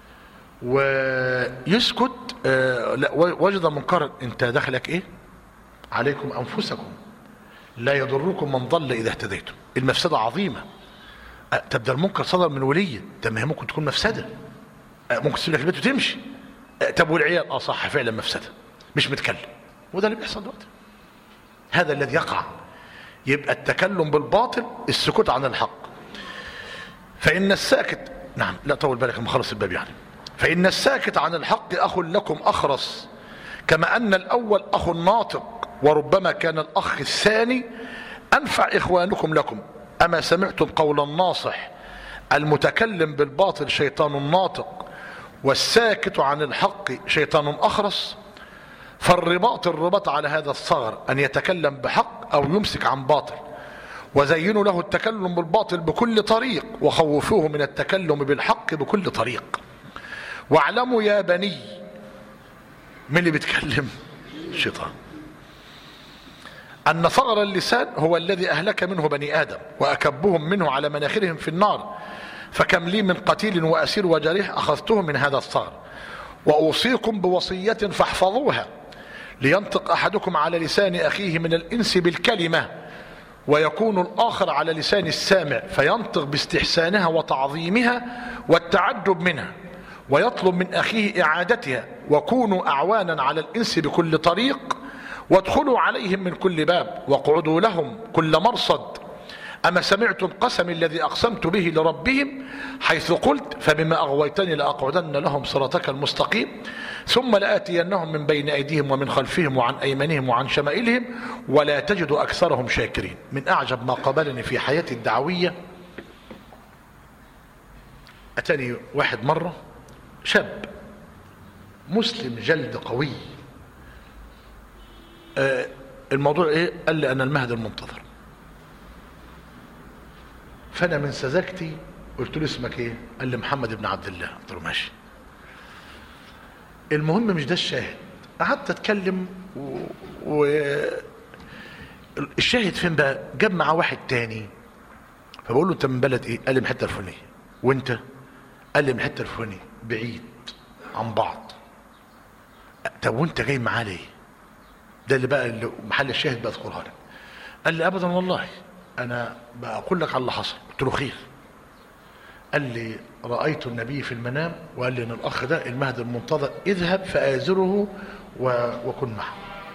ويسكت آه لا وجد منكرا انت دخلك ايه عليكم انفسكم لا يضركم من ضل اذا اهتديتم المفسده عظيمه آه تبدا المنكر صدر من ولي طب ما هي ممكن تكون مفسده آه ممكن تسيب لك البيت وتمشي آه طب والعيال اه صح فعلا مفسده مش متكلم وده اللي بيحصل دلوقتي هذا الذي يقع يبقى التكلم بالباطل السكوت عن الحق فإن الساكت نعم لا طول بالك لما خلص الباب يعني فإن الساكت عن الحق أخ لكم أخرس كما أن الأول أخ ناطق وربما كان الأخ الثاني أنفع إخوانكم لكم أما سمعتم قول الناصح المتكلم بالباطل شيطان ناطق والساكت عن الحق شيطان أخرس فالرباط الرباط على هذا الثغر أن يتكلم بحق أو يمسك عن باطل وزينوا له التكلم بالباطل بكل طريق وخوفوه من التكلم بالحق بكل طريق واعلموا يا بني من اللي بيتكلم الشيطان أن صغر اللسان هو الذي أهلك منه بني آدم وأكبهم منه على مناخرهم في النار فكم لي من قتيل وأسير وجريح أخذته من هذا الصغر وأوصيكم بوصية فاحفظوها لينطق أحدكم على لسان أخيه من الإنس بالكلمة ويكون الآخر على لسان السامع فينطق باستحسانها وتعظيمها والتعجب منها ويطلب من أخيه إعادتها وكونوا أعوانا على الإنس بكل طريق وادخلوا عليهم من كل باب واقعدوا لهم كل مرصد أما سمعتم قسم الذي أقسمت به لربهم حيث قلت فبما أغويتني لأقعدن لهم صراطك المستقيم ثم لآتينهم من بين أيديهم ومن خلفهم وعن أيمانهم وعن شمائلهم ولا تجد أكثرهم شاكرين من أعجب ما قابلني في حياتي الدعوية أتاني واحد مرة شاب مسلم جلد قوي آه الموضوع ايه قال لي انا المهد المنتظر فانا من سذاجتي قلت له اسمك ايه قال لي محمد بن عبد الله قلت له ماشي المهم مش ده الشاهد قعدت اتكلم و... و... الشاهد فين بقى جاب معاه واحد تاني فبقول له انت من بلد ايه قال لي من الحته الفلانيه وانت قال لي من الحته الفلانيه بعيد عن بعض طب وانت جاي معاه ليه ده اللي بقى اللي محل الشاهد بذكرها لك قال لي ابدا والله انا بقول لك على اللي حصل قلت له خير قال لي رايت النبي في المنام وقال لي ان الاخ ده المهد المنتظر اذهب فازره و... وكن معه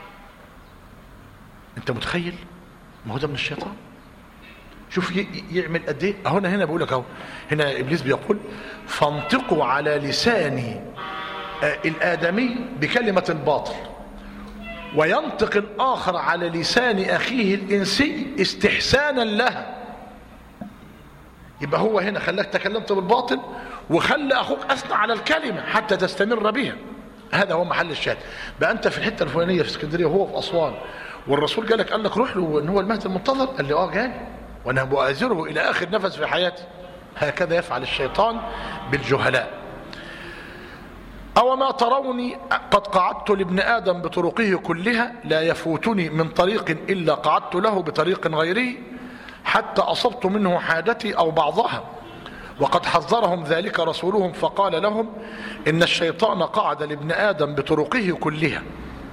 انت متخيل ما هو ده من الشيطان شوف ي... يعمل قد ايه اهو انا هنا بقول لك اهو هنا ابليس بيقول فانطقوا على لسان الادمي بكلمه الباطل وينطق الآخر على لسان أخيه الإنسي استحسانا لها يبقى هو هنا خلاك تكلمت بالباطل وخلى أخوك أثنى على الكلمة حتى تستمر بها هذا هو محل الشاهد بقى أنت في الحتة الفلانية في اسكندرية وهو في أسوان والرسول جالك قال لك روح له إن هو المهد المنتظر قال لي أه جاني وأنا مؤازره إلى آخر نفس في حياتي هكذا يفعل الشيطان بالجهلاء أو ما تروني قد قعدت لابن آدم بطرقه كلها لا يفوتني من طريق إلا قعدت له بطريق غيره حتى أصبت منه حاجتي أو بعضها وقد حذرهم ذلك رسولهم فقال لهم إن الشيطان قعد لابن آدم بطرقه كلها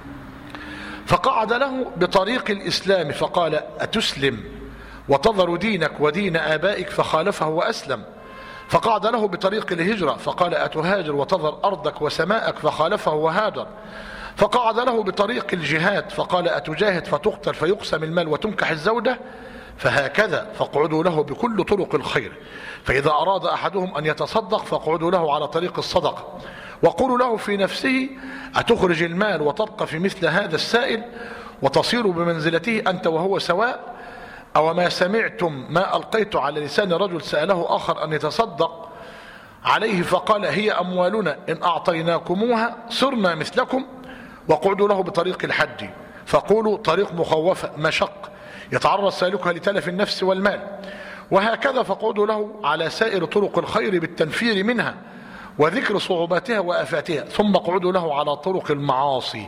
فقعد له بطريق الإسلام فقال أتسلم وتظر دينك ودين آبائك فخالفه وأسلم فقعد له بطريق الهجرة فقال أتهاجر وتظهر أرضك وسماءك فخالفه وهاجر فقعد له بطريق الجهاد فقال أتجاهد فتقتل فيقسم المال وتنكح الزوجة فهكذا فاقعدوا له بكل طرق الخير فإذا أراد أحدهم أن يتصدق فاقعدوا له على طريق الصدقة وقولوا له في نفسه أتخرج المال وتبقى في مثل هذا السائل وتصير بمنزلته أنت وهو سواء أو ما سمعتم ما ألقيت على لسان رجل سأله آخر أن يتصدق عليه فقال هي أموالنا إن أعطيناكموها صرنا مثلكم وقعدوا له بطريق الحج فقولوا طريق مخوفة مشق يتعرض سالكها لتلف النفس والمال وهكذا فقعدوا له على سائر طرق الخير بالتنفير منها وذكر صعوباتها وآفاتها ثم اقعدوا له على طرق المعاصي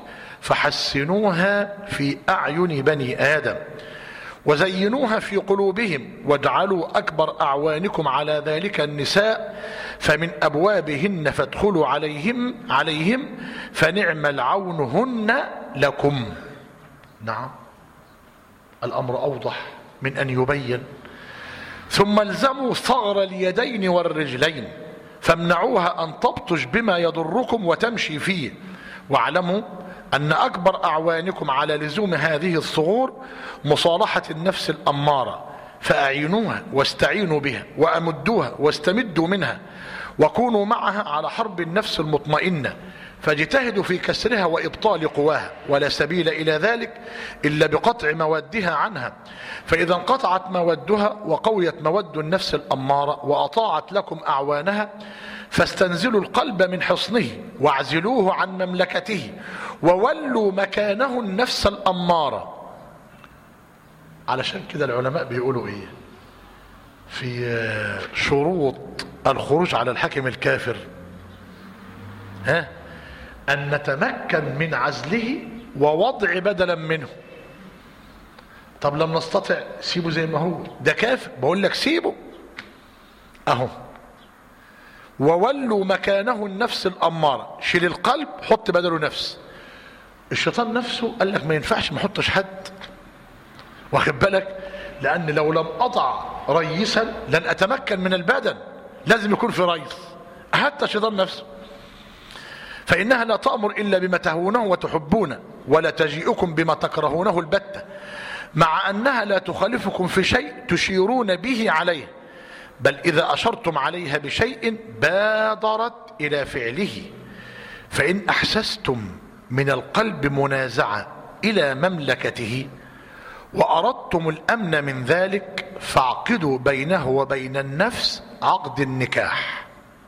فحسنوها في أعين بني آدم وزينوها في قلوبهم واجعلوا أكبر أعوانكم على ذلك النساء فمن أبوابهن فادخلوا عليهم عليهم فنعم العون هن لكم نعم الأمر أوضح من أن يبين ثم الزموا ثغر اليدين والرجلين فامنعوها أن تبطش بما يضركم وتمشي فيه واعلموا أن أكبر أعوانكم على لزوم هذه الثغور مصالحة النفس الأمارة فأعينوها واستعينوا بها وأمدوها واستمدوا منها وكونوا معها على حرب النفس المطمئنة فاجتهدوا في كسرها وإبطال قواها ولا سبيل إلى ذلك إلا بقطع موادها عنها فإذا انقطعت مودها وقويت مود النفس الأمارة وأطاعت لكم أعوانها فاستنزلوا القلب من حصنه واعزلوه عن مملكته وولوا مكانه النفس الأمارة علشان كده العلماء بيقولوا ايه في شروط الخروج على الحاكم الكافر ها ان نتمكن من عزله ووضع بدلا منه طب لم نستطع سيبه زي ما هو ده كافر بقول لك سيبه اهو وولوا مكانه النفس الأمارة شيل القلب حط بدله نفس الشيطان نفسه قال لك ما ينفعش ما احطش حد واخد بالك لأن لو لم أضع ريسا لن أتمكن من البدن لازم يكون في ريس حتى الشيطان نفسه فإنها لا تأمر إلا بما تهونه وتحبونه ولا تجيئكم بما تكرهونه البتة مع أنها لا تخالفكم في شيء تشيرون به عليه بل إذا أشرتم عليها بشيء بادرت إلى فعله فإن أحسستم من القلب منازعة إلى مملكته وأردتم الأمن من ذلك فاعقدوا بينه وبين النفس عقد النكاح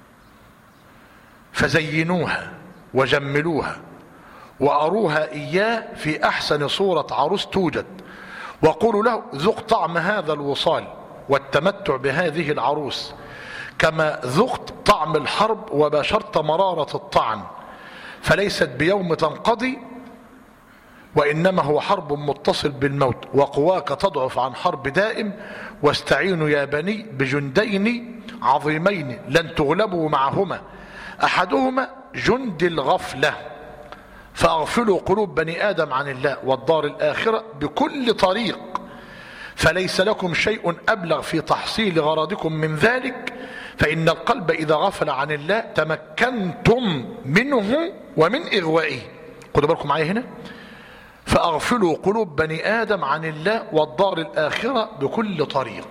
فزينوها وجملوها وأروها إياه في أحسن صورة عروس توجد وقولوا له ذق طعم هذا الوصال والتمتع بهذه العروس كما ذقت طعم الحرب وباشرت مرارة الطعن فليست بيوم تنقضي وإنما هو حرب متصل بالموت وقواك تضعف عن حرب دائم واستعينوا يا بني بجندين عظيمين لن تغلبوا معهما أحدهما جند الغفلة فأغفلوا قلوب بني آدم عن الله والدار الآخرة بكل طريق فليس لكم شيء أبلغ في تحصيل غرضكم من ذلك فإن القلب إذا غفل عن الله تمكنتم منه ومن إغوائه خدوا بالكم معايا هنا فأغفلوا قلوب بني آدم عن الله والدار الآخرة بكل طريق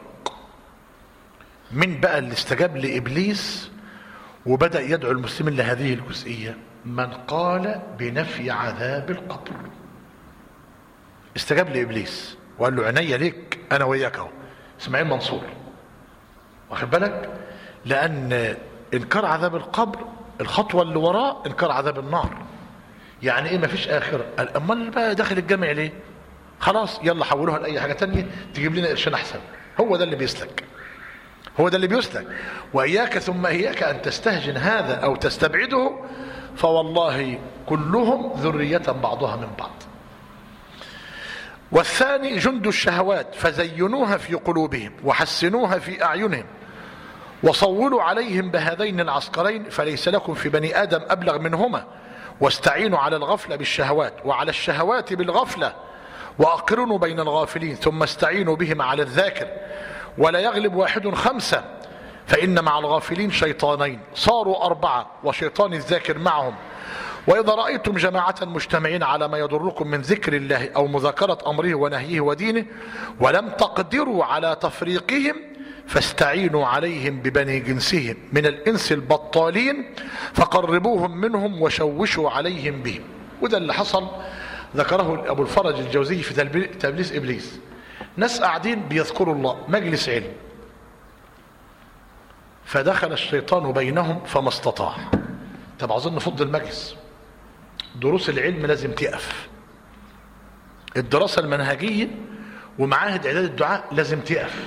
من بقى اللي استجاب لإبليس وبدأ يدعو المسلمين لهذه الجزئية من قال بنفي عذاب القبر استجاب لإبليس وقال له عينيا ليك أنا وياك أهو اسماعيل منصور واخد بالك لأن إنكار عذاب القبر الخطوة اللي وراه إنكار عذاب النار يعني إيه مفيش آخرة قال أمال بقى داخل الجامع ليه خلاص يلا حولوها لأي حاجة تانية تجيب لنا قرشين أحسن هو ده اللي بيسلك هو ده اللي بيسلك وإياك ثم إياك أن تستهجن هذا أو تستبعده فوالله كلهم ذرية بعضها من بعض والثاني جند الشهوات فزينوها في قلوبهم وحسنوها في أعينهم وصولوا عليهم بهذين العسكرين فليس لكم في بني آدم أبلغ منهما واستعينوا على الغفلة بالشهوات وعلى الشهوات بالغفلة وأقرنوا بين الغافلين ثم استعينوا بهم على الذاكر ولا يغلب واحد خمسة فإن مع الغافلين شيطانين صاروا أربعة وشيطان الذاكر معهم وإذا رأيتم جماعة مجتمعين على ما يضركم من ذكر الله أو مذاكرة أمره ونهيه ودينه ولم تقدروا على تفريقهم فاستعينوا عليهم ببني جنسهم من الإنس البطالين فقربوهم منهم وشوشوا عليهم بهم وده اللي حصل ذكره أبو الفرج الجوزي في تبليس إبليس ناس قاعدين بيذكروا الله مجلس علم فدخل الشيطان بينهم فما استطاع طب عاوزين نفض المجلس دروس العلم لازم تقف الدراسة المنهجية ومعاهد إعداد الدعاء لازم تقف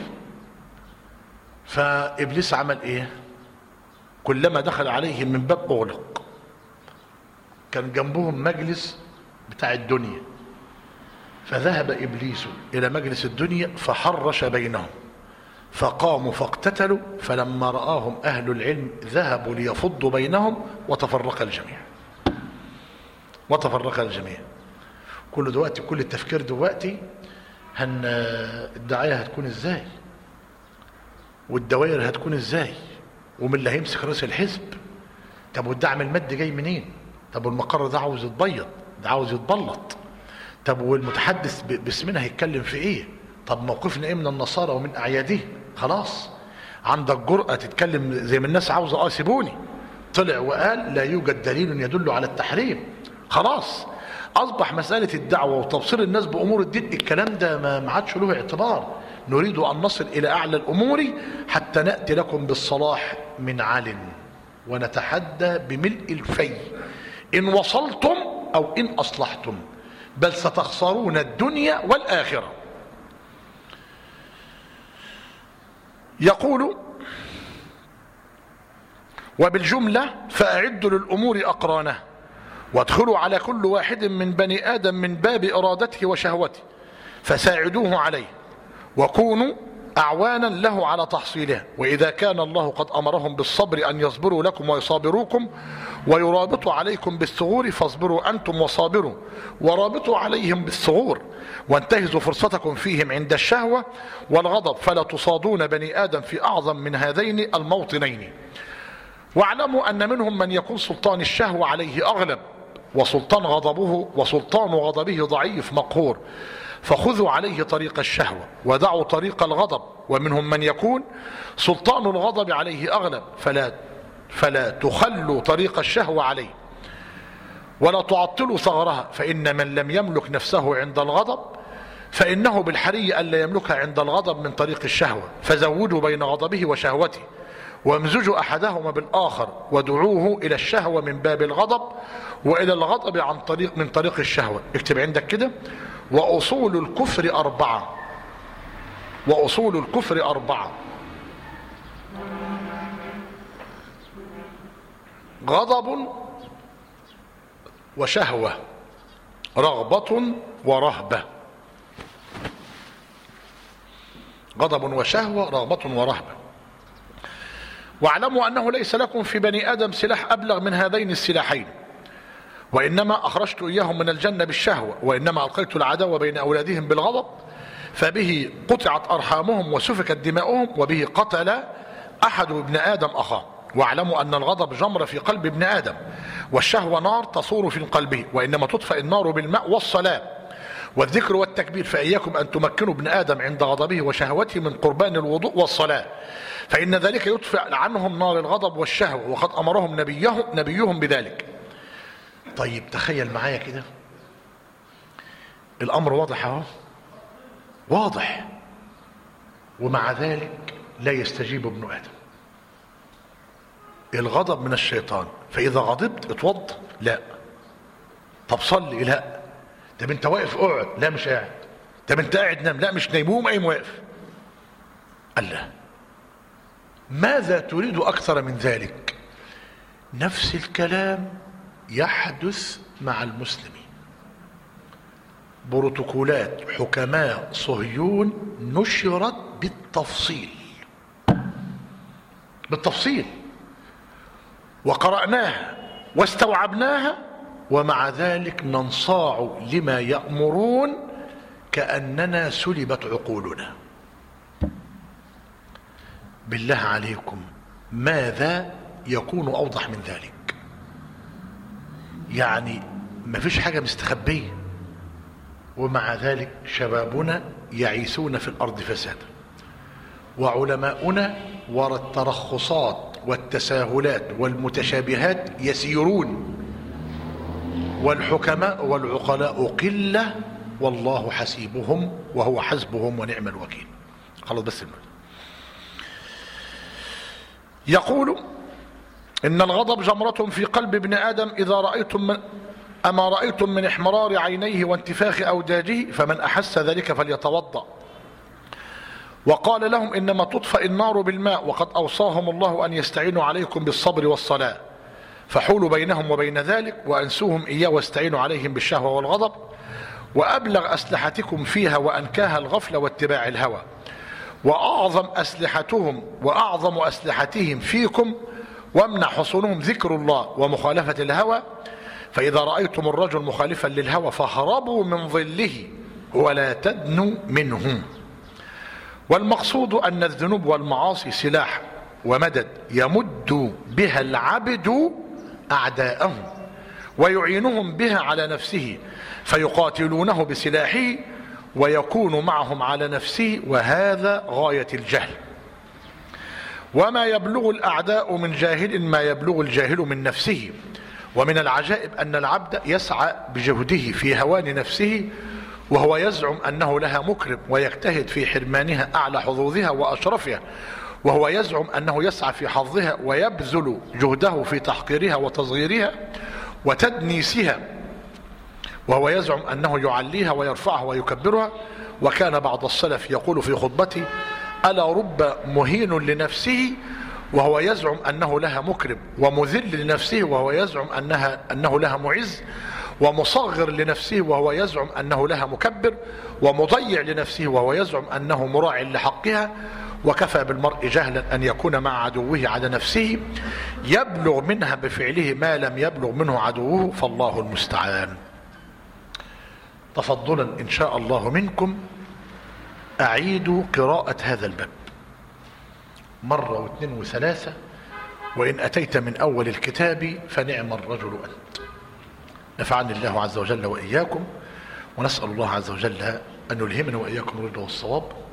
فإبليس عمل إيه كلما دخل عليهم من باب أغلق كان جنبهم مجلس بتاع الدنيا فذهب إبليس إلى مجلس الدنيا فحرش بينهم فقاموا فاقتتلوا فلما رآهم أهل العلم ذهبوا ليفضوا بينهم وتفرق الجميع وتفرق الجميع كل دلوقتي كل التفكير دلوقتي هن الدعاية هتكون ازاي والدوائر هتكون ازاي ومن اللي هيمسك رئيس الحزب طب والدعم المادي جاي منين طب والمقر ده عاوز يتبيض ده عاوز يتبلط طب والمتحدث باسمنا هيتكلم في ايه طب موقفنا ايه من النصارى ومن اعيادهم خلاص عندك جرأة تتكلم زي ما الناس عاوزة اه سيبوني طلع وقال لا يوجد دليل يدل على التحريم خلاص اصبح مسألة الدعوة وتبصير الناس بامور الدين الكلام ده ما عادش له اعتبار نريد ان نصل الى اعلى الامور حتى نأتي لكم بالصلاح من عال ونتحدى بملء الفي ان وصلتم او ان اصلحتم بل ستخسرون الدنيا والاخره يقول وبالجملة فأعدوا للأمور أقرانه وادخلوا على كل واحد من بني آدم من باب إرادته وشهوته فساعدوه عليه وكونوا أعوانا له على تحصيلها وإذا كان الله قد أمرهم بالصبر أن يصبروا لكم ويصابروكم ويرابطوا عليكم بالثغور فاصبروا أنتم وصابروا ورابطوا عليهم بالثغور وانتهزوا فرصتكم فيهم عند الشهوة والغضب فلا تصادون بني آدم في أعظم من هذين الموطنين واعلموا أن منهم من يكون سلطان الشهوة عليه أغلب وسلطان غضبه وسلطان غضبه ضعيف مقهور فخذوا عليه طريق الشهوة ودعوا طريق الغضب ومنهم من يكون سلطان الغضب عليه أغلب فلا فلا تخلوا طريق الشهوة عليه ولا تعطلوا ثغرها فإن من لم يملك نفسه عند الغضب فإنه بالحري ألا يملكها عند الغضب من طريق الشهوة فزودوا بين غضبه وشهوته وامزجوا أحدهما بالآخر ودعوه إلى الشهوة من باب الغضب وإلى الغضب عن طريق من طريق الشهوة اكتب عندك كده وأصول الكفر أربعة وأصول الكفر أربعة غضب وشهوة رغبة ورهبة غضب وشهوة رغبة ورهبة واعلموا أنه ليس لكم في بني آدم سلاح أبلغ من هذين السلاحين وإنما أخرجت إياهم من الجنة بالشهوة وإنما ألقيت العداوة بين أولادهم بالغضب فبه قطعت أرحامهم وسفكت دماؤهم وبه قتل أحد ابن آدم أخاه واعلموا أن الغضب جمر في قلب ابن آدم والشهوة نار تصور في قلبه وإنما تطفئ النار بالماء والصلاة والذكر والتكبير فإياكم أن تمكنوا ابن آدم عند غضبه وشهوته من قربان الوضوء والصلاة فإن ذلك يطفئ عنهم نار الغضب والشهوة وقد أمرهم نبيهم, نبيهم بذلك طيب تخيل معايا كده الأمر واضح اهو واضح ومع ذلك لا يستجيب ابن آدم الغضب من الشيطان فإذا غضبت اتوض لا طب صلي لا طب انت واقف اقعد لا مش قاعد طب انت قاعد نام لا مش نايم قوم قايم واقف قال لا ماذا تريد أكثر من ذلك نفس الكلام يحدث مع المسلمين بروتوكولات حكماء صهيون نشرت بالتفصيل بالتفصيل وقرأناها واستوعبناها ومع ذلك ننصاع لما يأمرون كأننا سلبت عقولنا بالله عليكم ماذا يكون أوضح من ذلك يعني ما فيش حاجة مستخبية ومع ذلك شبابنا يعيثون في الأرض فسادا وعلماؤنا وراء الترخصات والتساهلات والمتشابهات يسيرون والحكماء والعقلاء قلة والله حسيبهم وهو حسبهم ونعم الوكيل خلاص بس المال. يقول إن الغضب جمرة في قلب ابن آدم إذا رأيتم من أما رأيتم من احمرار عينيه وانتفاخ أوداجه فمن أحس ذلك فليتوضأ وقال لهم إنما تطفئ النار بالماء وقد أوصاهم الله أن يستعينوا عليكم بالصبر والصلاة فحولوا بينهم وبين ذلك وأنسوهم إياه واستعينوا عليهم بالشهوة والغضب وأبلغ أسلحتكم فيها وأنكاها الغفلة واتباع الهوى وأعظم أسلحتهم وأعظم أسلحتهم فيكم وامنع حصونهم ذكر الله ومخالفة الهوى فإذا رأيتم الرجل مخالفا للهوى فهربوا من ظله ولا تدنوا منه والمقصود أن الذنوب والمعاصي سلاح ومدد يمد بها العبد أعداءه ويعينهم بها على نفسه فيقاتلونه بسلاحه ويكون معهم على نفسه وهذا غاية الجهل وما يبلغ الأعداء من جاهل ما يبلغ الجاهل من نفسه ومن العجائب أن العبد يسعى بجهده في هوان نفسه وهو يزعم أنه لها مكرم ويجتهد في حرمانها أعلى حظوظها وأشرفها وهو يزعم أنه يسعى في حظها ويبذل جهده في تحقيرها وتصغيرها وتدنيسها وهو يزعم أنه يعليها ويرفعها ويكبرها وكان بعض السلف يقول في خطبته ألا رب مهين لنفسه وهو يزعم أنه لها مكرم ومذل لنفسه وهو يزعم أنها أنه لها معز ومصغر لنفسه وهو يزعم أنه لها مكبر ومضيع لنفسه وهو يزعم أنه مراع لحقها وكفى بالمرء جهلا أن يكون مع عدوه على نفسه يبلغ منها بفعله ما لم يبلغ منه عدوه فالله المستعان تفضلا إن شاء الله منكم أعيد قراءة هذا الباب مرة واثنين وثلاثة وإن أتيت من أول الكتاب فنعم الرجل أنت نفعني الله عز وجل وإياكم ونسأل الله عز وجل أن يلهمنا وإياكم الرضا والصواب